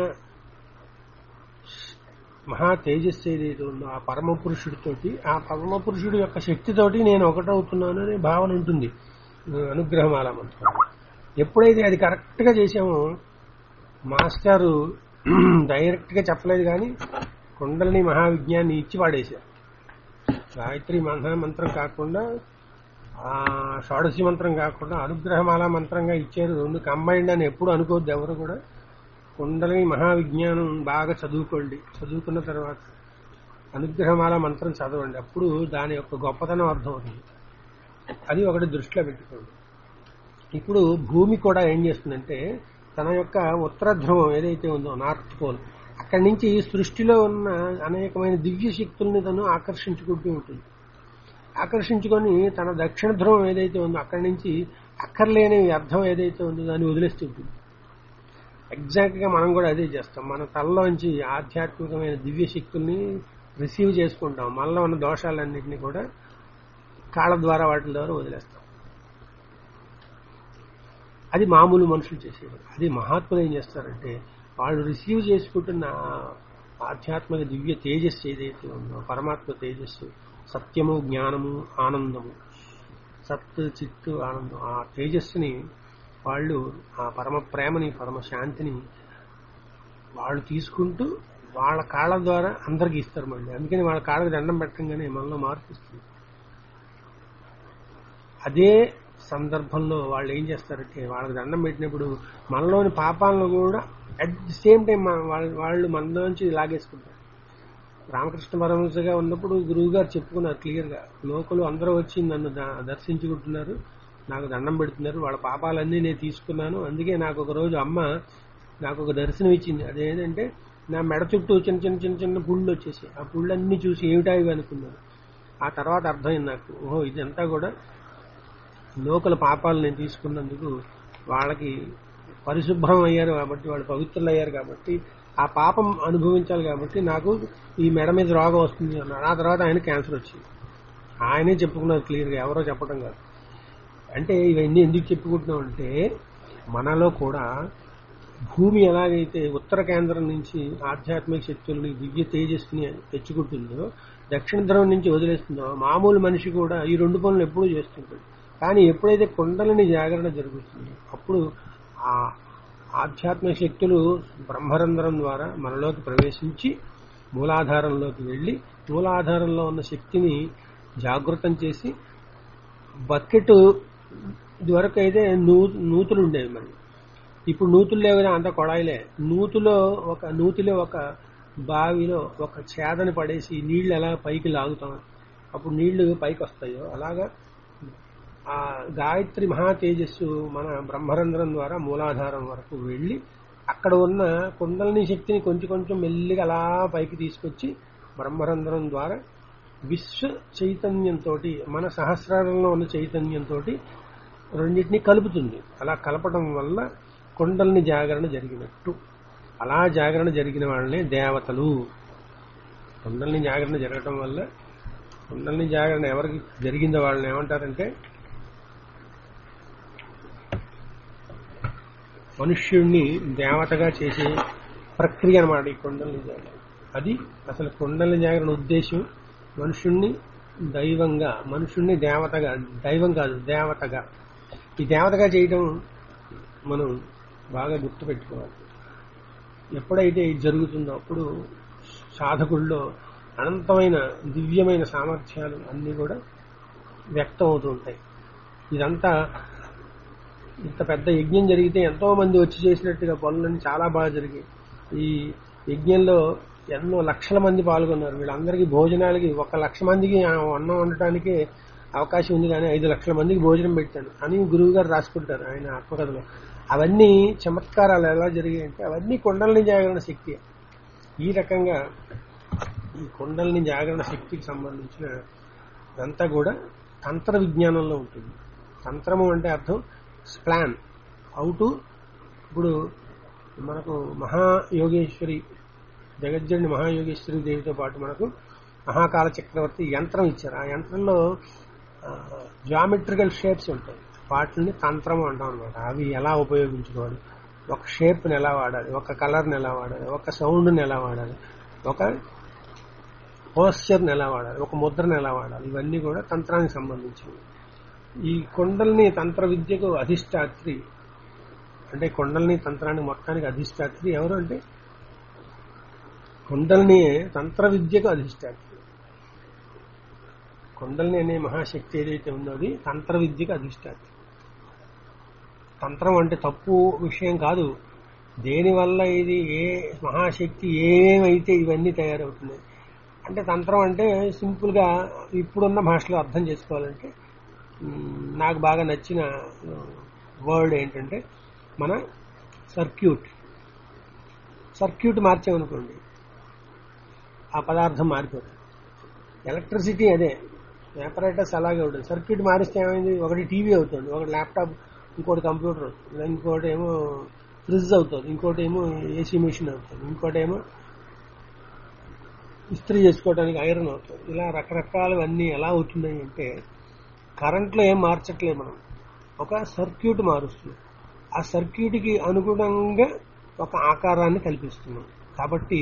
మహా తేజస్సు ఏదైతే ఉందో ఆ పరమ పురుషుడితోటి ఆ పరమ పురుషుడి యొక్క శక్తితోటి నేను ఒకటవుతున్నాను అనే భావన ఉంటుంది అనుగ్రహమాల మంత్రం ఎప్పుడైతే అది కరెక్ట్ గా చేసామో మాస్టారు డైరెక్ట్ గా చెప్పలేదు కానీ కుండలిని మహావిజ్ఞాన్ని ఇచ్చి పాడేశారు గాయత్రి మహా మంత్రం కాకుండా ఆ షోడశి మంత్రం కాకుండా అనుగ్రహమాల మంత్రంగా ఇచ్చారు రెండు కంబైండ్ అని ఎప్పుడు అనుకోవద్దు ఎవరు కూడా కుండలిని మహావిజ్ఞానం బాగా చదువుకోండి చదువుకున్న తర్వాత అనుగ్రహమాల మంత్రం చదవండి అప్పుడు దాని యొక్క గొప్పతనం అర్థమవుతుంది అది ఒకటి దృష్టిలో పెట్టుకోండి ఇప్పుడు భూమి కూడా ఏం చేస్తుందంటే తన యొక్క ఉత్తర ధ్రువం ఏదైతే ఉందో నార్త్ పోల్ అక్కడి నుంచి సృష్టిలో ఉన్న అనేకమైన దివ్య శక్తుల్ని తను ఆకర్షించుకుంటూ ఉంటుంది ఆకర్షించుకొని తన దక్షిణ ధ్రువం ఏదైతే ఉందో అక్కడి నుంచి అక్కర్లేని అర్థం ఏదైతే ఉందో దాన్ని వదిలేస్తుంటుంది ఎగ్జాక్ట్ గా మనం కూడా అదే చేస్తాం మన తలలోంచి ఆధ్యాత్మికమైన దివ్య శక్తుల్ని రిసీవ్ చేసుకుంటాం మనలో ఉన్న దోషాలన్నింటినీ కూడా కాళ్ళ ద్వారా వాటి ద్వారా వదిలేస్తాం అది మామూలు మనుషులు చేసేవారు అది మహాత్ములు ఏం చేస్తారంటే వాళ్ళు రిసీవ్ చేసుకుంటున్న ఆధ్యాత్మిక దివ్య తేజస్సు ఏదైతే ఉందో పరమాత్మ తేజస్సు సత్యము జ్ఞానము ఆనందము సత్ చిత్తు ఆనందం ఆ తేజస్సుని వాళ్ళు ఆ పరమ ప్రేమని పరమ శాంతిని వాళ్ళు తీసుకుంటూ వాళ్ళ కాళ్ళ ద్వారా అందరికి ఇస్తారు మళ్ళీ అందుకని వాళ్ళ కాళ్ళకి దండం పెట్టంగానే మనలో మార్పు ఇస్తుంది అదే సందర్భంలో వాళ్ళు ఏం చేస్తారంటే వాళ్ళకి దండం పెట్టినప్పుడు మనలోని పాపాలను కూడా అట్ ది సేమ్ టైం వాళ్ళు మనలోంచి లాగేసుకుంటారు రామకృష్ణ పరమహంసగా ఉన్నప్పుడు గురువు గారు చెప్పుకున్నారు క్లియర్ గా లోకలు అందరూ వచ్చి నన్ను ద- దర్శించుకుంటున్నారు నాకు దండం పెడుతున్నారు వాళ్ళ పాపాలన్నీ నేను తీసుకున్నాను అందుకే నాకు ఒక రోజు అమ్మ నాకు ఒక దర్శనం ఇచ్చింది అదేంటంటే నా మెడ చుట్టూ చిన్న చిన్న చిన్న చిన్న పుళ్ళు వచ్చేసి ఆ పుళ్ళన్నీ చూసి ఏమిటా ఇవి అనుకున్నాను ఆ తర్వాత అర్థమైంది నాకు ఓహో ఇదంతా కూడా లోకల పాపాలు నేను తీసుకున్నందుకు వాళ్ళకి పరిశుభ్రం అయ్యారు కాబట్టి వాళ్ళు పవిత్రులు అయ్యారు కాబట్టి ఆ పాపం అనుభవించాలి కాబట్టి నాకు ఈ మెడ మీద రోగం వస్తుంది అన్నారు ఆ తర్వాత ఆయన క్యాన్సర్ వచ్చింది ఆయనే చెప్పుకున్నారు క్లియర్గా ఎవరో చెప్పడం కాదు అంటే ఇవన్నీ ఎందుకు చెప్పుకుంటున్నాం అంటే మనలో కూడా భూమి ఎలాగైతే ఉత్తర కేంద్రం నుంచి ఆధ్యాత్మిక శక్తుల్ని దివ్య తేజస్సుని తెచ్చుకుంటుందో దక్షిణ ధ్రువం నుంచి వదిలేస్తుందో మామూలు మనిషి కూడా ఈ రెండు పనులు ఎప్పుడూ చేస్తుంటాడు కానీ ఎప్పుడైతే కుండలని జాగరణ జరుగుతుందో అప్పుడు ఆ ఆధ్యాత్మిక శక్తులు బ్రహ్మరంధ్రం ద్వారా మనలోకి ప్రవేశించి మూలాధారంలోకి వెళ్ళి మూలాధారంలో ఉన్న శక్తిని జాగృతం చేసి బకెట్ ఇదివరకు అయితే నూ నూతులు ఉండేవి మరి ఇప్పుడు నూతులు లేవు కదా అంత కొడాయిలే నూతులో ఒక నూతిలో ఒక బావిలో ఒక చేదని పడేసి నీళ్లు ఎలా పైకి లాగుతాం అప్పుడు నీళ్లు పైకి వస్తాయో అలాగా ఆ గాయత్రి మహా తేజస్సు మన బ్రహ్మరంధ్రం ద్వారా మూలాధారం వరకు వెళ్ళి అక్కడ ఉన్న కుండలిని శక్తిని కొంచెం కొంచెం మెల్లిగా అలా పైకి తీసుకొచ్చి బ్రహ్మరంధ్రం ద్వారా విశ్వ చైతన్యంతో మన సహస్రారంలో ఉన్న చైతన్యంతో రెండింటిని కలుపుతుంది అలా కలపడం వల్ల కుండలిని జాగరణ జరిగినట్టు అలా జాగరణ జరిగిన వాళ్ళనే దేవతలు కుండలిని జాగరణ జరగటం వల్ల కుండలిని జాగరణ ఎవరికి జరిగిందో వాళ్ళని ఏమంటారంటే మనుష్యుణ్ణి దేవతగా చేసే ప్రక్రియ అన్నమాట ఈ కుండలిని జాగరణ అది అసలు కుండలిని జాగరణ ఉద్దేశం మనుషుణ్ణి దైవంగా మనుషుణ్ణి దేవతగా దైవం కాదు దేవతగా ఈ దేవతగా చేయటం మనం బాగా గుర్తుపెట్టుకోవాలి ఎప్పుడైతే ఇది జరుగుతుందో అప్పుడు సాధకుల్లో అనంతమైన దివ్యమైన సామర్థ్యాలు అన్నీ కూడా వ్యక్తం అవుతూ ఉంటాయి ఇదంతా ఇంత పెద్ద యజ్ఞం జరిగితే ఎంతో మంది వచ్చి చేసినట్టుగా పనులన్నీ చాలా బాగా జరిగాయి ఈ యజ్ఞంలో ఎన్నో లక్షల మంది పాల్గొన్నారు వీళ్ళందరికీ భోజనాలకి ఒక లక్ష మందికి ఆ అన్నం వండటానికి అవకాశం ఉంది కానీ ఐదు లక్షల మందికి భోజనం పెట్టాను అని గురువు గారు రాసుకుంటారు ఆయన ఆత్మకథలో అవన్నీ చమత్కారాలు ఎలా జరిగాయంటే అవన్నీ కుండలిని జాగరణ శక్తి ఈ రకంగా ఈ కుండలిని జాగరణ శక్తికి సంబంధించిన ఇదంతా కూడా తంత్ర విజ్ఞానంలో ఉంటుంది తంత్రము అంటే అర్థం ప్లాన్ హౌ టు ఇప్పుడు మనకు మహాయోగేశ్వరి జగజ్జనుడి మహాయోగేశ్వరి దేవితో పాటు మనకు మహాకాల చక్రవర్తి యంత్రం ఇచ్చారు ఆ యంత్రంలో జామెట్రికల్ షేప్స్ ఉంటాయి వాటిని తంత్రం అంటాం అనమాట అవి ఎలా ఉపయోగించుకోవాలి ఒక షేప్ని ఎలా వాడాలి ఒక కలర్ని ఎలా వాడాలి ఒక సౌండ్ని ఎలా వాడాలి ఒక పోస్చర్ని ఎలా వాడాలి ఒక ముద్రను ఎలా వాడాలి ఇవన్నీ కూడా తంత్రానికి సంబంధించినవి ఈ కొండల్ని తంత్ర విద్యకు అధిష్టాత్రి అంటే కొండల్ని తంత్రానికి మొత్తానికి అధిష్టాత్రి ఎవరు అంటే కొండల్ని తంత్ర విద్యకు అధిష్టాత్రి కొండల్ని అనే మహాశక్తి ఏదైతే ఉందో అది తంత్ర విద్యకు అధిష్టాత్రి తంత్రం అంటే తప్పు విషయం కాదు దేనివల్ల ఇది ఏ మహాశక్తి ఏమైతే ఇవన్నీ తయారవుతున్నాయి అంటే తంత్రం అంటే సింపుల్ గా ఇప్పుడున్న భాషలో అర్థం చేసుకోవాలంటే మ్, నాకు బాగా నచ్చిన వర్డ్ ఏంటంటే మన సర్క్యూట్ సర్క్యూట్ మార్చామనుకోండి ఆ పదార్థం మారిపోతుంది ఎలక్ట్రిసిటీ అదే ఆపరేటర్స్ అలాగే ఉంటుంది సర్క్యూట్ మారిస్తే ఏమైంది ఒకటి టీవీ అవుతుంది ఒకటి ల్యాప్టాప్ ఇంకోటి కంప్యూటర్ అవుతుంది ఇంకోటి ఏమో ఫ్రిడ్జ్ అవుతుంది ఇంకోటి ఏమో ఏసీ మిషన్ అవుతుంది ఇంకోటి ఏమో ఇస్త్రీ చేసుకోవడానికి ఐరన్ అవుతుంది ఇలా రకరకాలవన్నీ ఎలా అవుతున్నాయి అంటే కరెంట్లో ఏం మార్చట్లేదు మనం ఒక సర్క్యూట్ మారుస్తున్నాం ఆ సర్క్యూట్కి అనుగుణంగా ఒక ఆకారాన్ని కల్పిస్తున్నాం కాబట్టి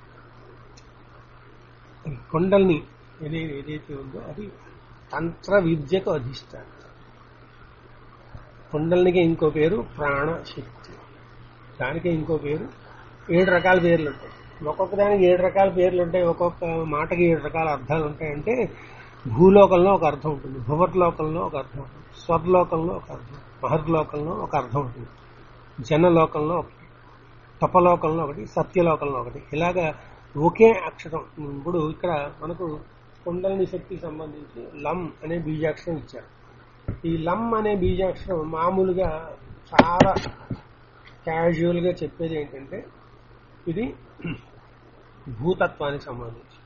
ఈ కొండల్ని ఏదే ఏదైతే ఉందో అది తంత్ర విద్యకు అధిష్టానం కుండలినికి ఇంకో పేరు ప్రాణశక్తి దానికి ఇంకో పేరు ఏడు రకాల పేర్లు ఉంటాయి ఒక్కొక్క దానికి ఏడు రకాల పేర్లు ఉంటాయి ఒక్కొక్క మాటకి ఏడు రకాల అర్థాలు ఉంటాయంటే భూలోకంలో ఒక అర్థం ఉంటుంది భువర్లోకంలో ఒక అర్థం ఉంటుంది స్వర్లోకంలో ఒక అర్థం మహర్లోకంలో ఒక అర్థం ఉంటుంది జనలోకంలో ఒకటి తపలోకంలో ఒకటి సత్యలోకంలో ఒకటి ఇలాగా ఒకే అక్షరం ఇప్పుడు ఇక్కడ మనకు కుండలిని శక్తికి సంబంధించి లం అనే బీజాక్షరం ఇచ్చారు ఈ లమ్ అనే బీజాక్షరం మామూలుగా చాలా క్యాజువల్ గా చెప్పేది ఏంటంటే ఇది భూతత్వానికి సంబంధించి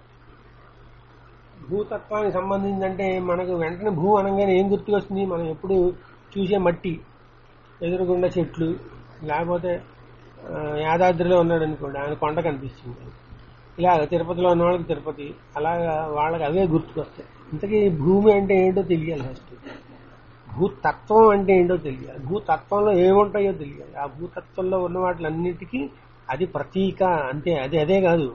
భూతత్వానికి సంబంధించి అంటే మనకు వెంటనే భూ అనగానే ఏం గుర్తుకొస్తుంది మనం ఎప్పుడు చూసే మట్టి ఎదురుగుండా చెట్లు లేకపోతే ఆ, యాదాద్రిలో ఉన్నాడు అనుకోండి ఆయన కొండ కనిపిస్తుంది ఇలాగ తిరుపతిలో ఉన్న వాళ్ళకి తిరుపతి అలాగా వాళ్ళకి అవే గుర్తుకొస్తాయి ఇంతకీ భూమి అంటే ఏంటో తెలియాలి ఫస్ట్ భూతత్వం అంటే ఏంటో తెలియాలి భూతత్వంలో ఏముంటాయో తెలియాలి ఆ భూతత్వంలో ఉన్న వాటిలన్నిటికీ అది ప్రతీక అంతే అది అదే కాదు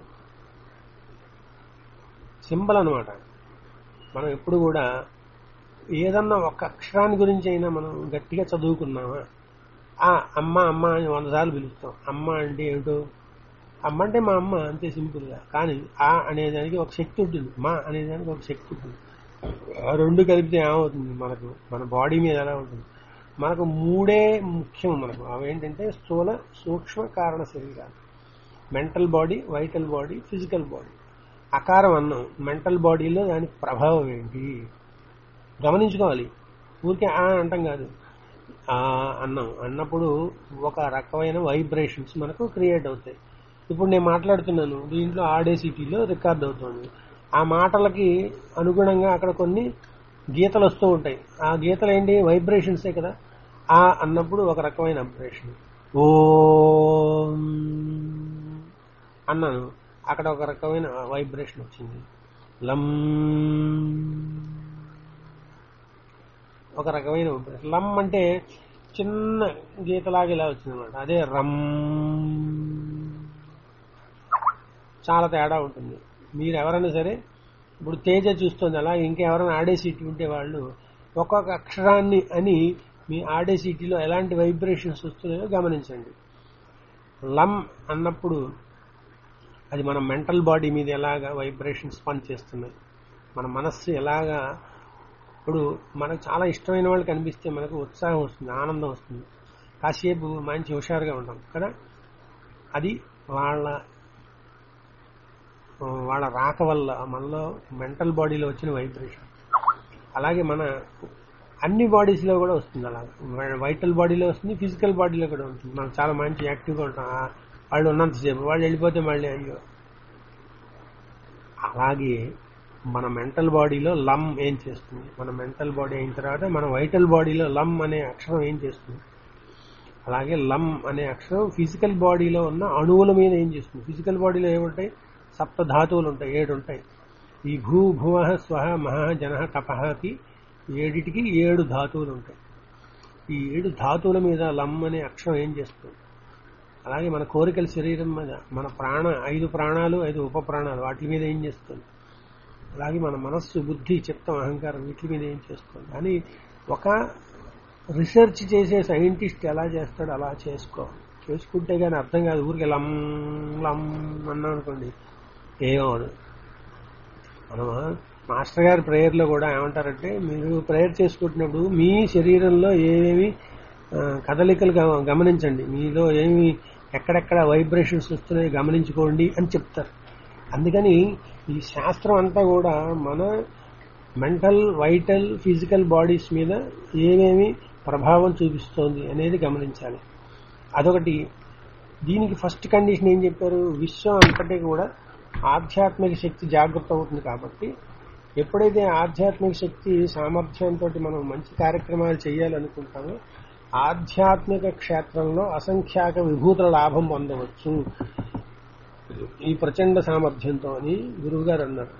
సింబల్ అనమాట మనం ఎప్పుడు కూడా ఏదన్నా ఒక అక్షరాన్ని గురించి అయినా మనం గట్టిగా చదువుకున్నామా ఆ అమ్మ అమ్మ అని వంద సార్లు పిలుస్తాం అమ్మ అంటే ఏమిటో అమ్మ అంటే మా అమ్మ అంతే సింపుల్ గా కానీ ఆ అనేదానికి ఒక శక్తి ఉంటుంది మా అనేదానికి ఒక శక్తి ఉంటుంది ఆ రెండు కలిపితే ఏమవుతుంది మనకు మన బాడీ మీద ఎలా ఉంటుంది మనకు మూడే ముఖ్యం మనకు అవేంటంటే స్థూల సూక్ష్మ కారణ శరీరాలు mental body vital body physical body అకారం అన్నం మెంటల్ బాడీలో దాని ప్రభావం ఏంటి గమనించుకోవాలి ఊరికే ఆ అంటాం కాదు ఆ అన్నం అన్నప్పుడు ఒక రకమైన వైబ్రేషన్స్ మనకు క్రియేట్ అవుతాయి ఇప్పుడు నేను మాట్లాడుతున్నాను దీంట్లో ఆడే సిటీలో రికార్డ్ అవుతుంది ఆ మాటలకి అనుగుణంగా అక్కడ కొన్ని గీతలు వస్తూ ఉంటాయి ఆ గీతలు ఏంటి వైబ్రేషన్సే కదా ఆ అన్నప్పుడు ఒక రకమైన వైబ్రేషన్ ఓ అన్నాను అక్కడ ఒక రకమైన వైబ్రేషన్ వచ్చింది లం ఒక రకమైన వైబ్రేషన్ లమ్ అంటే చిన్న గీతలాగా ఇలా వచ్చింది అనమాట అదే రమ్ చాలా తేడా ఉంటుంది మీరు ఎవరైనా సరే ఇప్పుడు తేజ చూస్తుంది అలా ఇంకెవరైనా ఆడే సీటీ ఉంటే వాళ్ళు ఒక్కొక్క అక్షరాన్ని అని మీ ఆడే సీటీలో ఎలాంటి వైబ్రేషన్స్ వస్తున్నాయో గమనించండి లమ్ అన్నప్పుడు అది మన మెంటల్ బాడీ మీద ఎలాగా వైబ్రేషన్స్ పనిచేస్తున్నాయి మన మనస్సు ఎలాగా ఇప్పుడు మనకు చాలా ఇష్టమైన వాళ్ళు కనిపిస్తే మనకు ఉత్సాహం వస్తుంది ఆనందం వస్తుంది కాసేపు మంచి హుషారుగా ఉంటాం కదా అది వాళ్ళ వాళ్ళ రాక వల్ల మనలో మెంటల్ బాడీలో వచ్చిన వైబ్రేషన్ అలాగే మన అన్ని బాడీస్ లో కూడా వస్తుంది అలా వైటల్ బాడీలో వస్తుంది ఫిజికల్ బాడీలో కూడా ఉంటుంది మనం చాలా మంచి యాక్టివ్గా ఉంటాం ఆ వాళ్ళు ఉన్నంతసేపు వాళ్ళు వెళ్ళిపోతే మళ్ళీ అయ్యో అలాగే మన మెంటల్ బాడీలో లమ్ ఏం చేస్తుంది మన మెంటల్ బాడీ అయిన తర్వాత మన వైటల్ బాడీలో లమ్ అనే అక్షరం ఏం చేస్తుంది అలాగే లం అనే అక్షరం ఫిజికల్ బాడీలో ఉన్న అణువుల మీద ఏం చేస్తుంది ఫిజికల్ బాడీలో ఏముంటాయి సప్త ధాతువులు ఉంటాయి ఏడు ఉంటాయి ఈ భూ భువ స్వహ మహ జన తపహకి ఏడిటికి ఏడు ధాతువులు ఉంటాయి ఈ ఏడు ధాతువుల మీద లం అనే అక్షరం ఏం చేస్తుంది అలాగే మన కోరికల శరీరం మీద మన ప్రాణ ఐదు ప్రాణాలు ఐదు ఉప ప్రాణాలు వాటి మీద ఏం చేస్తుంది అలాగే మన మనస్సు బుద్ధి చిత్తం అహంకారం వీటి మీద ఏం చేస్తుంది అని ఒక రీసెర్చ్ చేసే సైంటిస్ట్ ఎలా చేస్తాడో అలా చేసుకో చేసుకుంటే కానీ అర్థం కాదు ఊరికి లం లం అన్నాం అనుకోండి ఏమవదు మనం మాస్టర్ గారి ప్రేయర్లో కూడా ఏమంటారంటే మీరు ప్రేయర్ చేసుకుంటున్నప్పుడు మీ శరీరంలో ఏమేమి ఆ, కదలికలు గమ- గమనించండి మీలో ఏమి ఎక్కడెక్కడ వైబ్రేషన్స్ వస్తున్నాయి గమనించుకోండి అని చెప్తారు అందుకని ఈ శాస్త్రం అంతా కూడా మన మెంటల్ వైటల్ ఫిజికల్ బాడీస్ మీద ఏమేమి ప్రభావం చూపిస్తోంది అనేది గమనించాలి అదొకటి దీనికి ఫస్ట్ కండిషన్ ఏం చెప్పారు విశ్వం అంతటి కూడా ఆధ్యాత్మిక శక్తి జాగృత అవుతుంది కాబట్టి ఎప్పుడైతే ఆధ్యాత్మిక శక్తి సామర్థ్యంతో మనం మంచి కార్యక్రమాలు చేయాలనుకుంటామో ఆధ్యాత్మిక క్షేత్రంలో అసంఖ్యాక విభూతుల లాభం పొందవచ్చు ఈ ప్రచండ సామర్థ్యంతో అని గురువు గారు అన్నారు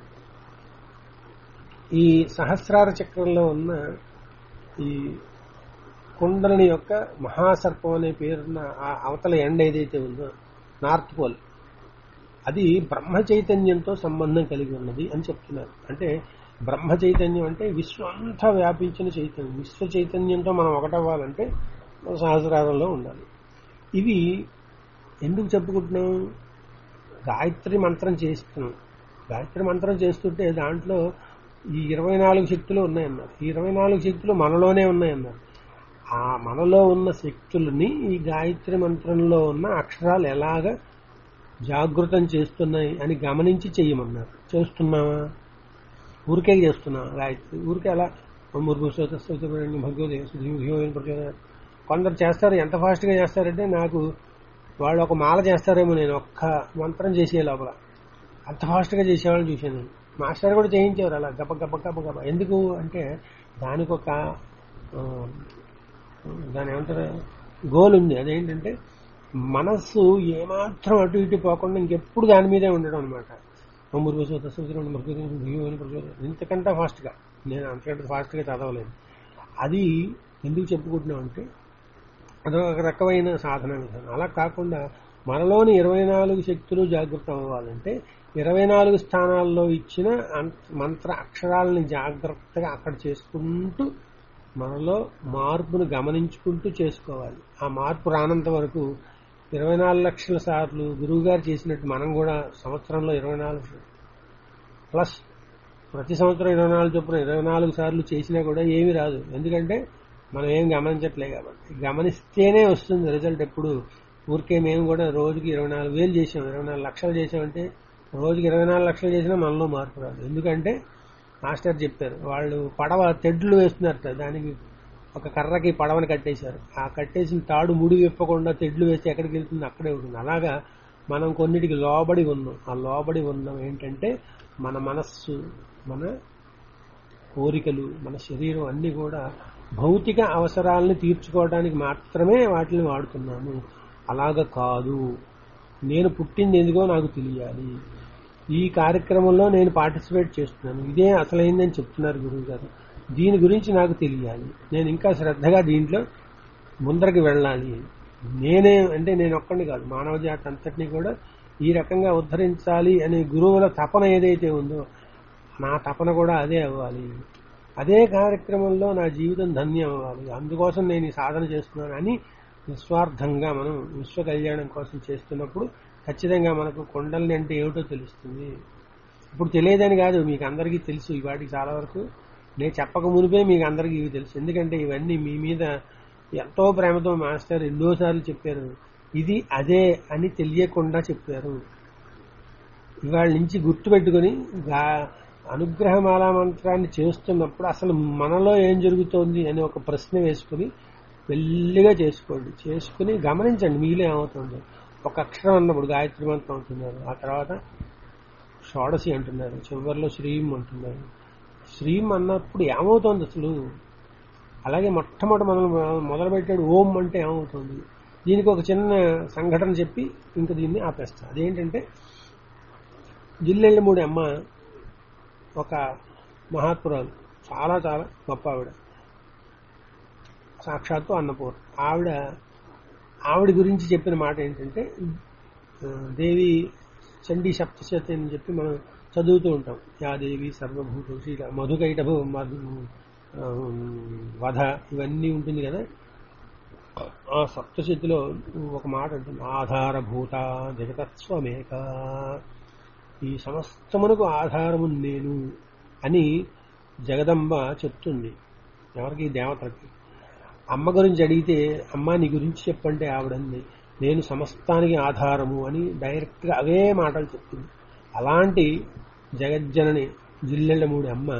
ఈ సహస్రార చక్రంలో ఉన్న ఈ కుండలిని యొక్క మహాసర్పం అనే పేరున్న ఆ అవతల ఎండ ఏదైతే ఉందో నార్త్ పోల్ అది బ్రహ్మ చైతన్యంతో సంబంధం కలిగి ఉన్నది అని చెప్తున్నారు అంటే బ్రహ్మ చైతన్యం అంటే విశ్వం అంతా వ్యాపించిన చైతన్యం విశ్వ చైతన్యంతో మనం ఒకటవ్వాలంటే మనం సహస్రారంలో ఉండాలి ఇవి ఎందుకు చెప్పుకుంటున్నాం గాయత్రి మంత్రం చేస్తున్నాం గాయత్రి మంత్రం చేస్తుంటే దాంట్లో ఈ ఇరవై నాలుగు శక్తులు ఉన్నాయన్నారు ఈ ఇరవై నాలుగు శక్తులు మనలోనే ఉన్నాయన్నారు ఆ మనలో ఉన్న శక్తులని ఈ గాయత్రి మంత్రంలో ఉన్న అక్షరాలు ఎలాగ జాగృతం చేస్తున్నాయి అని గమనించి చెయ్యమన్నారు చేస్తున్నావా ఊరికే చేస్తున్నావా గాయత్రి ఊరికే అలా భగవద్ కొందరు చేస్తారు ఎంత ఫాస్ట్గా చేస్తారంటే నాకు వాళ్ళు ఒక మాల చేస్తారేమో నేను ఒక్క మంత్రం చేసే లోపల అంత ఫాస్ట్గా చేసేవాళ్ళని చూశాను నేను మాస్టర్ కూడా చేయించేవారు అలా గబ గబ గబ గబ ఎందుకు అంటే దానికి ఒక ఆ, దాని ఏమంటారు గోల్ ఉంది అదేంటంటే మనస్సు ఏమాత్రం అటు ఇటు పోకుండా ఇంకెప్పుడు దాని మీదే ఉండడం అనమాట ఇంతకంటే ఫాస్ట్గా నేను అంతకంటే ఫాస్ట్గా చదవలేను అది ఎందుకు చెప్పుకుంటున్నాం అంటే అదొక రకమైన సాధన విధానం అలా కాకుండా మనలోని ఇరవై నాలుగు శక్తులు జాగృతం అవ్వాలంటే ఇరవై నాలుగు స్థానాల్లో ఇచ్చిన అంత- మంత్ర అక్షరాలని జాగ్రత్తగా అక్కడ చేసుకుంటూ మనలో మార్పును గమనించుకుంటూ చేసుకోవాలి ఆ మార్పు రానంత వరకు ఇరవై నాలుగు లక్షల సార్లు గురువు గారు చేసినట్టు మనం కూడా సంవత్సరంలో ఇరవై నాలుగు ప్లస్ ప్రతి సంవత్సరం ఇరవై నాలుగు చొప్పున ఇరవై నాలుగు సార్లు చేసినా కూడా ఏమీ రాదు ఎందుకంటే మనం ఏం గమనించట్లే కాబట్టి గమనిస్తేనే వస్తుంది రిజల్ట్ ఎప్పుడు ఊరికే మేము కూడా రోజుకి ఇరవై నాలుగు వేలు చేసాం ఇరవై నాలుగు లక్షలు చేసామంటే రోజుకి ఇరవై నాలుగు లక్షలు చేసినా మనలో మార్పు రాదు ఎందుకంటే మాస్టర్ చెప్పారు వాళ్ళు పడవ తెడ్లు వేస్తున్నారట దానికి ఒక కర్రకి పడవని కట్టేశారు ఆ కట్టేసిన తాడు ముడి విప్పకుండా తెడ్లు వేస్తే ఎక్కడికి వెళ్తుంది అక్కడే ఉంటుంది అలాగా మనం కొన్నిటికి లోబడి ఉన్నాం ఆ లోబడి ఉన్నాం ఏంటంటే మన మనస్సు మన కోరికలు మన శరీరం అన్ని కూడా భౌతిక అవసరాలను తీర్చుకోవడానికి మాత్రమే వాటిని వాడుతున్నాము అలాగ కాదు నేను పుట్టింది ఎందుకో నాకు తెలియాలి ఈ కార్యక్రమంలో నేను పార్టిసిపేట్ చేస్తున్నాను ఇదే అసలైందని చెప్తున్నారు గురువు గారు దీని గురించి నాకు తెలియాలి నేను ఇంకా శ్రద్ధగా దీంట్లో ముందరికి వెళ్ళాలి నేనే అంటే నేను ఒక్కడిని కాదు మానవ జాతి అంతటినీ కూడా ఈ రకంగా ఉద్ధరించాలి అనే గురువుల తపన ఏదైతే ఉందో నా తపన కూడా అదే అవ్వాలి అదే కార్యక్రమంలో నా జీవితం ధన్యం అవ్వాలి అందుకోసం నేను ఈ సాధన చేస్తున్నాను అని నిస్వార్థంగా మనం విశ్వ కళ్యాణం కోసం చేస్తున్నప్పుడు ఖచ్చితంగా మనకు కొండల్ని అంటే ఏమిటో తెలుస్తుంది ఇప్పుడు తెలియదని కాదు మీకు అందరికీ తెలుసు ఈ వాటికి చాలా వరకు నేను చెప్పక మునిపే మీకు అందరికీ ఇవి తెలుసు ఎందుకంటే ఇవన్నీ మీ మీద ఎంతో ప్రేమతో మాస్టర్ ఎన్నోసార్లు చెప్పారు ఇది అదే అని తెలియకుండా చెప్పారు ఇవాళ నుంచి గుర్తుపెట్టుకుని గా- అనుగ్రహమాల మంత్రాన్ని చేస్తున్నప్పుడు అసలు మనలో ఏం జరుగుతోంది అని ఒక ప్రశ్న వేసుకుని మెల్లిగా చేసుకోండి చేసుకుని గమనించండి మీలో ఏమవుతుంది ఒక అక్షరం అన్నప్పుడు గాయత్రి మంత్రం అంటున్నారు ఆ తర్వాత షోడశి అంటున్నారు చివరిలో శ్రీం అంటున్నారు శ్రీం అన్నప్పుడు ఏమవుతోంది అసలు అలాగే మొట్టమొదటి మనం మొదలు పెట్టాడు ఓం అంటే ఏమవుతుంది దీనికి ఒక చిన్న సంఘటన చెప్పి ఇంకా దీన్ని ఆపేస్తా అదేంటంటే జిల్లెళ్ళమూడి అమ్మ ఒక మహాత్మురాలు చాలా చాలా గొప్ప ఆవిడ సాక్షాత్తు అన్నపూర్ణ ఆవిడ ఆవిడ గురించి చెప్పిన మాట ఏంటంటే ఆ, దేవి చండీ సప్తశతి అని చెప్పి మనం చదువుతూ ఉంటాం యా దేవి సర్వభూత శ్రీల మధుకైటభు మధు ఆ, వధ ఇవన్నీ ఉంటుంది కదా ఆ సప్తశతిలో ఒక మాట ఉంటుంది ఆధారభూత జగతత్వమేక ఈ సమస్తమునకు ఆధారము నేను అని జగదంబ చెప్తుంది ఎవరికి దేవతలకి అమ్మ గురించి అడిగితే అమ్మ నీ గురించి చెప్పంటే ఆవిడంది నేను సమస్తానికి ఆధారము అని డైరెక్ట్ గా అవే మాటలు చెప్తుంది అలాంటి జగజ్జనని జిల్లెళ్ళమూడి అమ్మ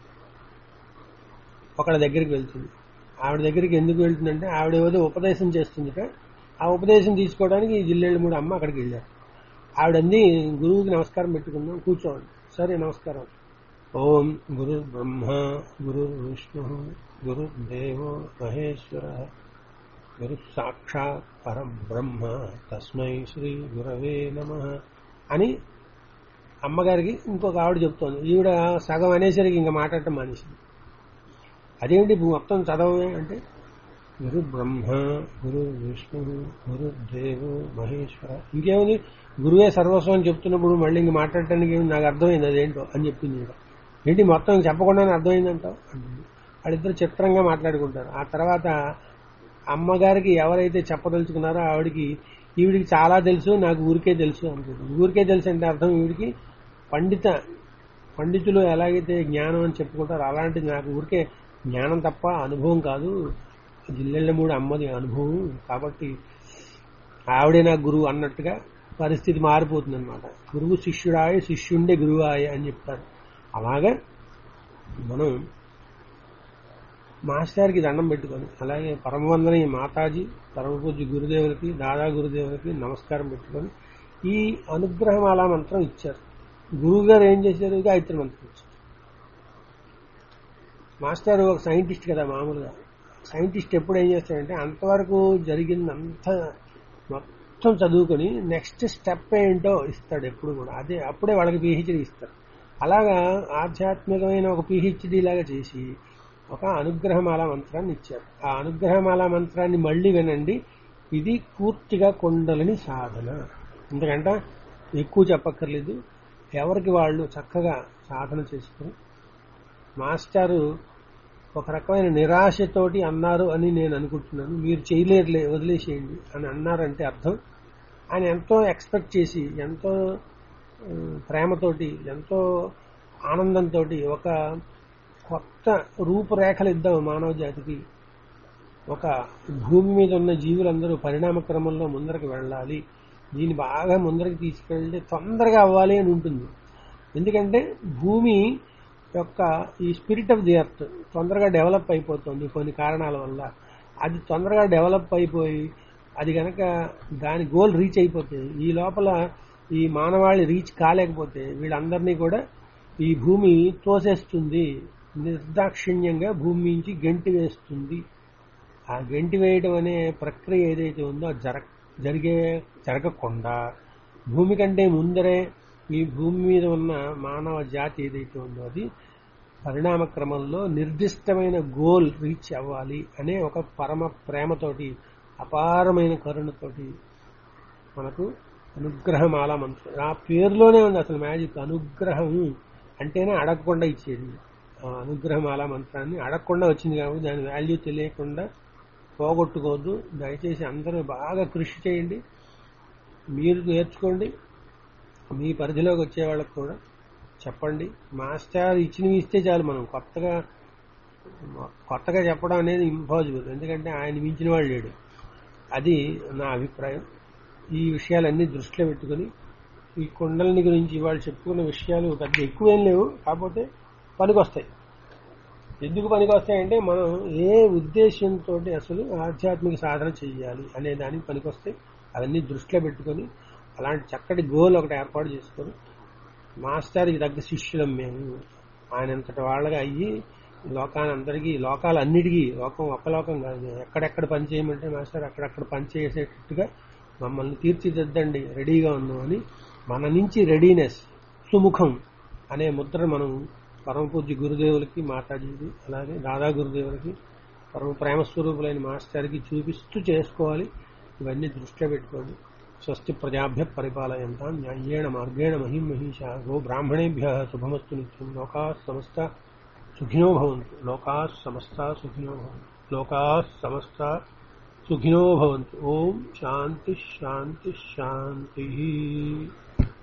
ఒకళ్ళ దగ్గరికి వెళ్తుంది ఆవిడ దగ్గరికి ఎందుకు వెళ్తుందంటే ఆవిడ ఏదో ఉపదేశం చేస్తుందిట ఆ ఉపదేశం తీసుకోవడానికి ఈ జిల్లెళ్ళమూడి అమ్మ అక్కడికి వెళ్ళారు ఆవిడంది గురువుకి నమస్కారం పెట్టుకుందాం కూర్చోండి సరే నమస్కారం ఓం గురు బ్రహ్మ గురు విష్ణు గురు దేవో మహేశ్వర గురు సాక్షాత్ పరం బ్రహ్మ తస్మై శ్రీ గురవే నమ అని అమ్మగారికి ఇంకొక ఆవిడ చెప్తోంది ఈవిడ సగం అనేసరికి ఇంకా మాట్లాడటం మానేసింది అదేంటి మొత్తం చదవమే అంటే గురు బ్రహ్మ గురు విష్ణు గురు దేవు మహేశ్వర ఇంకేముంది గురువే సర్వస్వం అని చెప్తున్నప్పుడు మళ్ళీ ఇంక మాట్లాడటానికి ఏమి నాకు అర్థమైంది అదేంటో అని చెప్పింది ఈవిడ. ఏంటి మొత్తం చెప్పకుండానే అర్థమైందంటావు అంటుంది వాళ్ళిద్దరు చిత్రంగా మాట్లాడుకుంటారు ఆ తర్వాత అమ్మగారికి ఎవరైతే చెప్పదలుచుకున్నారో ఆవిడికి ఈవిడికి చాలా తెలుసు నాకు ఊరికే తెలుసు అనుకుంటుంది ఊరికే తెలుసు అంటే అర్థం ఈవిడికి పండిత పండితులు ఎలాగైతే జ్ఞానం అని చెప్పుకుంటారో అలాంటిది నాకు ఊరికే జ్ఞానం తప్ప అనుభవం కాదు జిల్లెళ్ళ మూడు అమ్మది అనుభవం కాబట్టి ఆవిడే నా గురువు అన్నట్టుగా పరిస్థితి మారిపోతుంది అనమాట గురువు శిష్యుడాయ శిష్యుండే గురువాయ అని చెప్తారు అలాగే మనం మాస్టర్కి దండం పెట్టుకొని అలాగే పరమవందని మాతాజీ పరమపూజ్య గురుదేవులకి దాదా గురుదేవులకి నమస్కారం పెట్టుకొని ఈ అనుగ్రహమాల మంత్రం ఇచ్చారు గురువు గారు ఏం చేశారు గాయత్రి మంత్రం ఇచ్చారు మాస్టర్ ఒక సైంటిస్ట్ కదా మామూలుగా సైంటిస్ట్ ఎప్పుడు ఏం చేస్తాడంటే అంతవరకు జరిగిందంతా మొత్తం చదువుకొని నెక్స్ట్ స్టెప్ ఏంటో ఇస్తాడు ఎప్పుడు కూడా అదే అప్పుడే వాళ్ళకి పిహెచ్డి ఇస్తారు అలాగా ఆధ్యాత్మికమైన ఒక పిహెచ్డి లాగా చేసి ఒక అనుగ్రహమాల మంత్రాన్ని ఇచ్చారు ఆ అనుగ్రహమాల మంత్రాన్ని మళ్ళీ వినండి ఇది పూర్తిగా కొండలని సాధన ఎందుకంటే ఎక్కువ చెప్పక్కర్లేదు ఎవరికి వాళ్ళు చక్కగా సాధన చేసుకుని మాస్టారు ఒక రకమైన నిరాశతోటి అన్నారు అని నేను అనుకుంటున్నాను మీరు చేయలేరులే వదిలేసేయండి అని అన్నారంటే అర్థం ఆయన ఎంతో ఎక్స్పెక్ట్ చేసి ఎంతో ఆ, ప్రేమతోటి ఎంతో ఆనందంతో ఒక కొత్త రూపురేఖలు ఇద్దాం మానవ జాతికి ఒక భూమి మీద ఉన్న జీవులందరూ పరిణామ క్రమంలో ముందరకు వెళ్ళాలి దీన్ని బాగా ముందరకు తీసుకెళ్తే తొందరగా అవ్వాలి అని ఉంటుంది ఎందుకంటే భూమి యొక్క ఈ స్పిరిట్ ఆఫ్ ది ఎర్త్ తొందరగా డెవలప్ అయిపోతుంది కొన్ని కారణాల వల్ల అది తొందరగా డెవలప్ అయిపోయి అది కనుక దాని గోల్ రీచ్ అయిపోతే ఈ లోపల ఈ మానవాళి రీచ్ కాలేకపోతే వీళ్ళందరినీ కూడా ఈ భూమి తోసేస్తుంది నిర్దాక్షిణ్యంగా భూమి నుంచి గెంటి వేస్తుంది ఆ గెంటి వేయడం అనే ప్రక్రియ ఏదైతే ఉందో అది జరగ జరిగే జరగకుండా భూమి కంటే ముందరే ఈ భూమి మీద ఉన్న మానవ జాతి ఏదైతే ఉందో అది పరిణామ క్రమంలో నిర్దిష్టమైన గోల్ రీచ్ అవ్వాలి అనే ఒక పరమ ప్రేమతోటి అపారమైన కరుణతోటి మనకు అనుగ్రహమాల మంత్రం ఆ పేరులోనే ఉంది అసలు మ్యాజిక్ అనుగ్రహం అంటేనే అడగకుండా ఇచ్చేది ఆ అనుగ్రహమాల మంత్రాన్ని అడగకుండా వచ్చింది కాబట్టి దాని వాల్యూ తెలియకుండా పోగొట్టుకోవద్దు దయచేసి అందరూ బాగా కృషి చేయండి మీరు నేర్చుకోండి మీ పరిధిలోకి వచ్చే వాళ్ళకి కూడా చెప్పండి మాస్టర్ ఇచ్చినవి ఇస్తే చాలు మనం కొత్తగా కొత్తగా చెప్పడం అనేది ఇంపాసిబుల్ ఎందుకంటే ఆయన మించిన వాళ్ళు లేడు అది నా అభిప్రాయం ఈ విషయాలన్నీ దృష్టిలో పెట్టుకొని ఈ కుండలని గురించి ఇవాళ చెప్పుకున్న విషయాలు పెద్ద ఎక్కువేం లేవు కాకపోతే పనికొస్తాయి ఎందుకు పనికొస్తాయంటే మనం ఏ ఉద్దేశంతో అసలు ఆధ్యాత్మిక సాధన చేయాలి అనే దానికి పనికొస్తాయి అవన్నీ దృష్టిలో పెట్టుకొని అలాంటి చక్కటి గోల్ ఒకటి ఏర్పాటు చేసుకొని మాస్టర్కి తగ్గ శిష్యులం మేము ఆయన అంతటి వాళ్ళగా అయ్యి లోకాన్ని అందరికీ లోకాలన్నిటికీ లోకం ఒక్క లోకం కాదు ఎక్కడెక్కడ పని చేయమంటే మాస్టర్ అక్కడక్కడ పని చేసేటట్టుగా మమ్మల్ని తీర్చిదిద్దండి రెడీగా ఉన్నాం అని మన నుంచి రెడీనెస్ సుముఖం అనే ముద్ర మనం పరమ పూజ్య గురుదేవులకి మాతాజీకి అలాగే దాదా గురుదేవులకి పరమ ప్రేమ స్వరూపులైన మాస్టర్కి చూపిస్తూ చేసుకోవాలి ఇవన్నీ దృష్టిలో పెట్టుకోండి స్వస్తి ప్రజాభ్య పరిపాలయంతా న్యాయేణ మార్గేణ మహిం మహిషా గో బ్రాహ్మణేభ్య శుభమస్తు నిత్యం లోకా సమస్త సుఖినో భవంతు లోకా సమస్త సుఖినో భవంతు లోకా సమస్త సుఖినో భవంతు ఓం శాంతి శాంతి శాంతి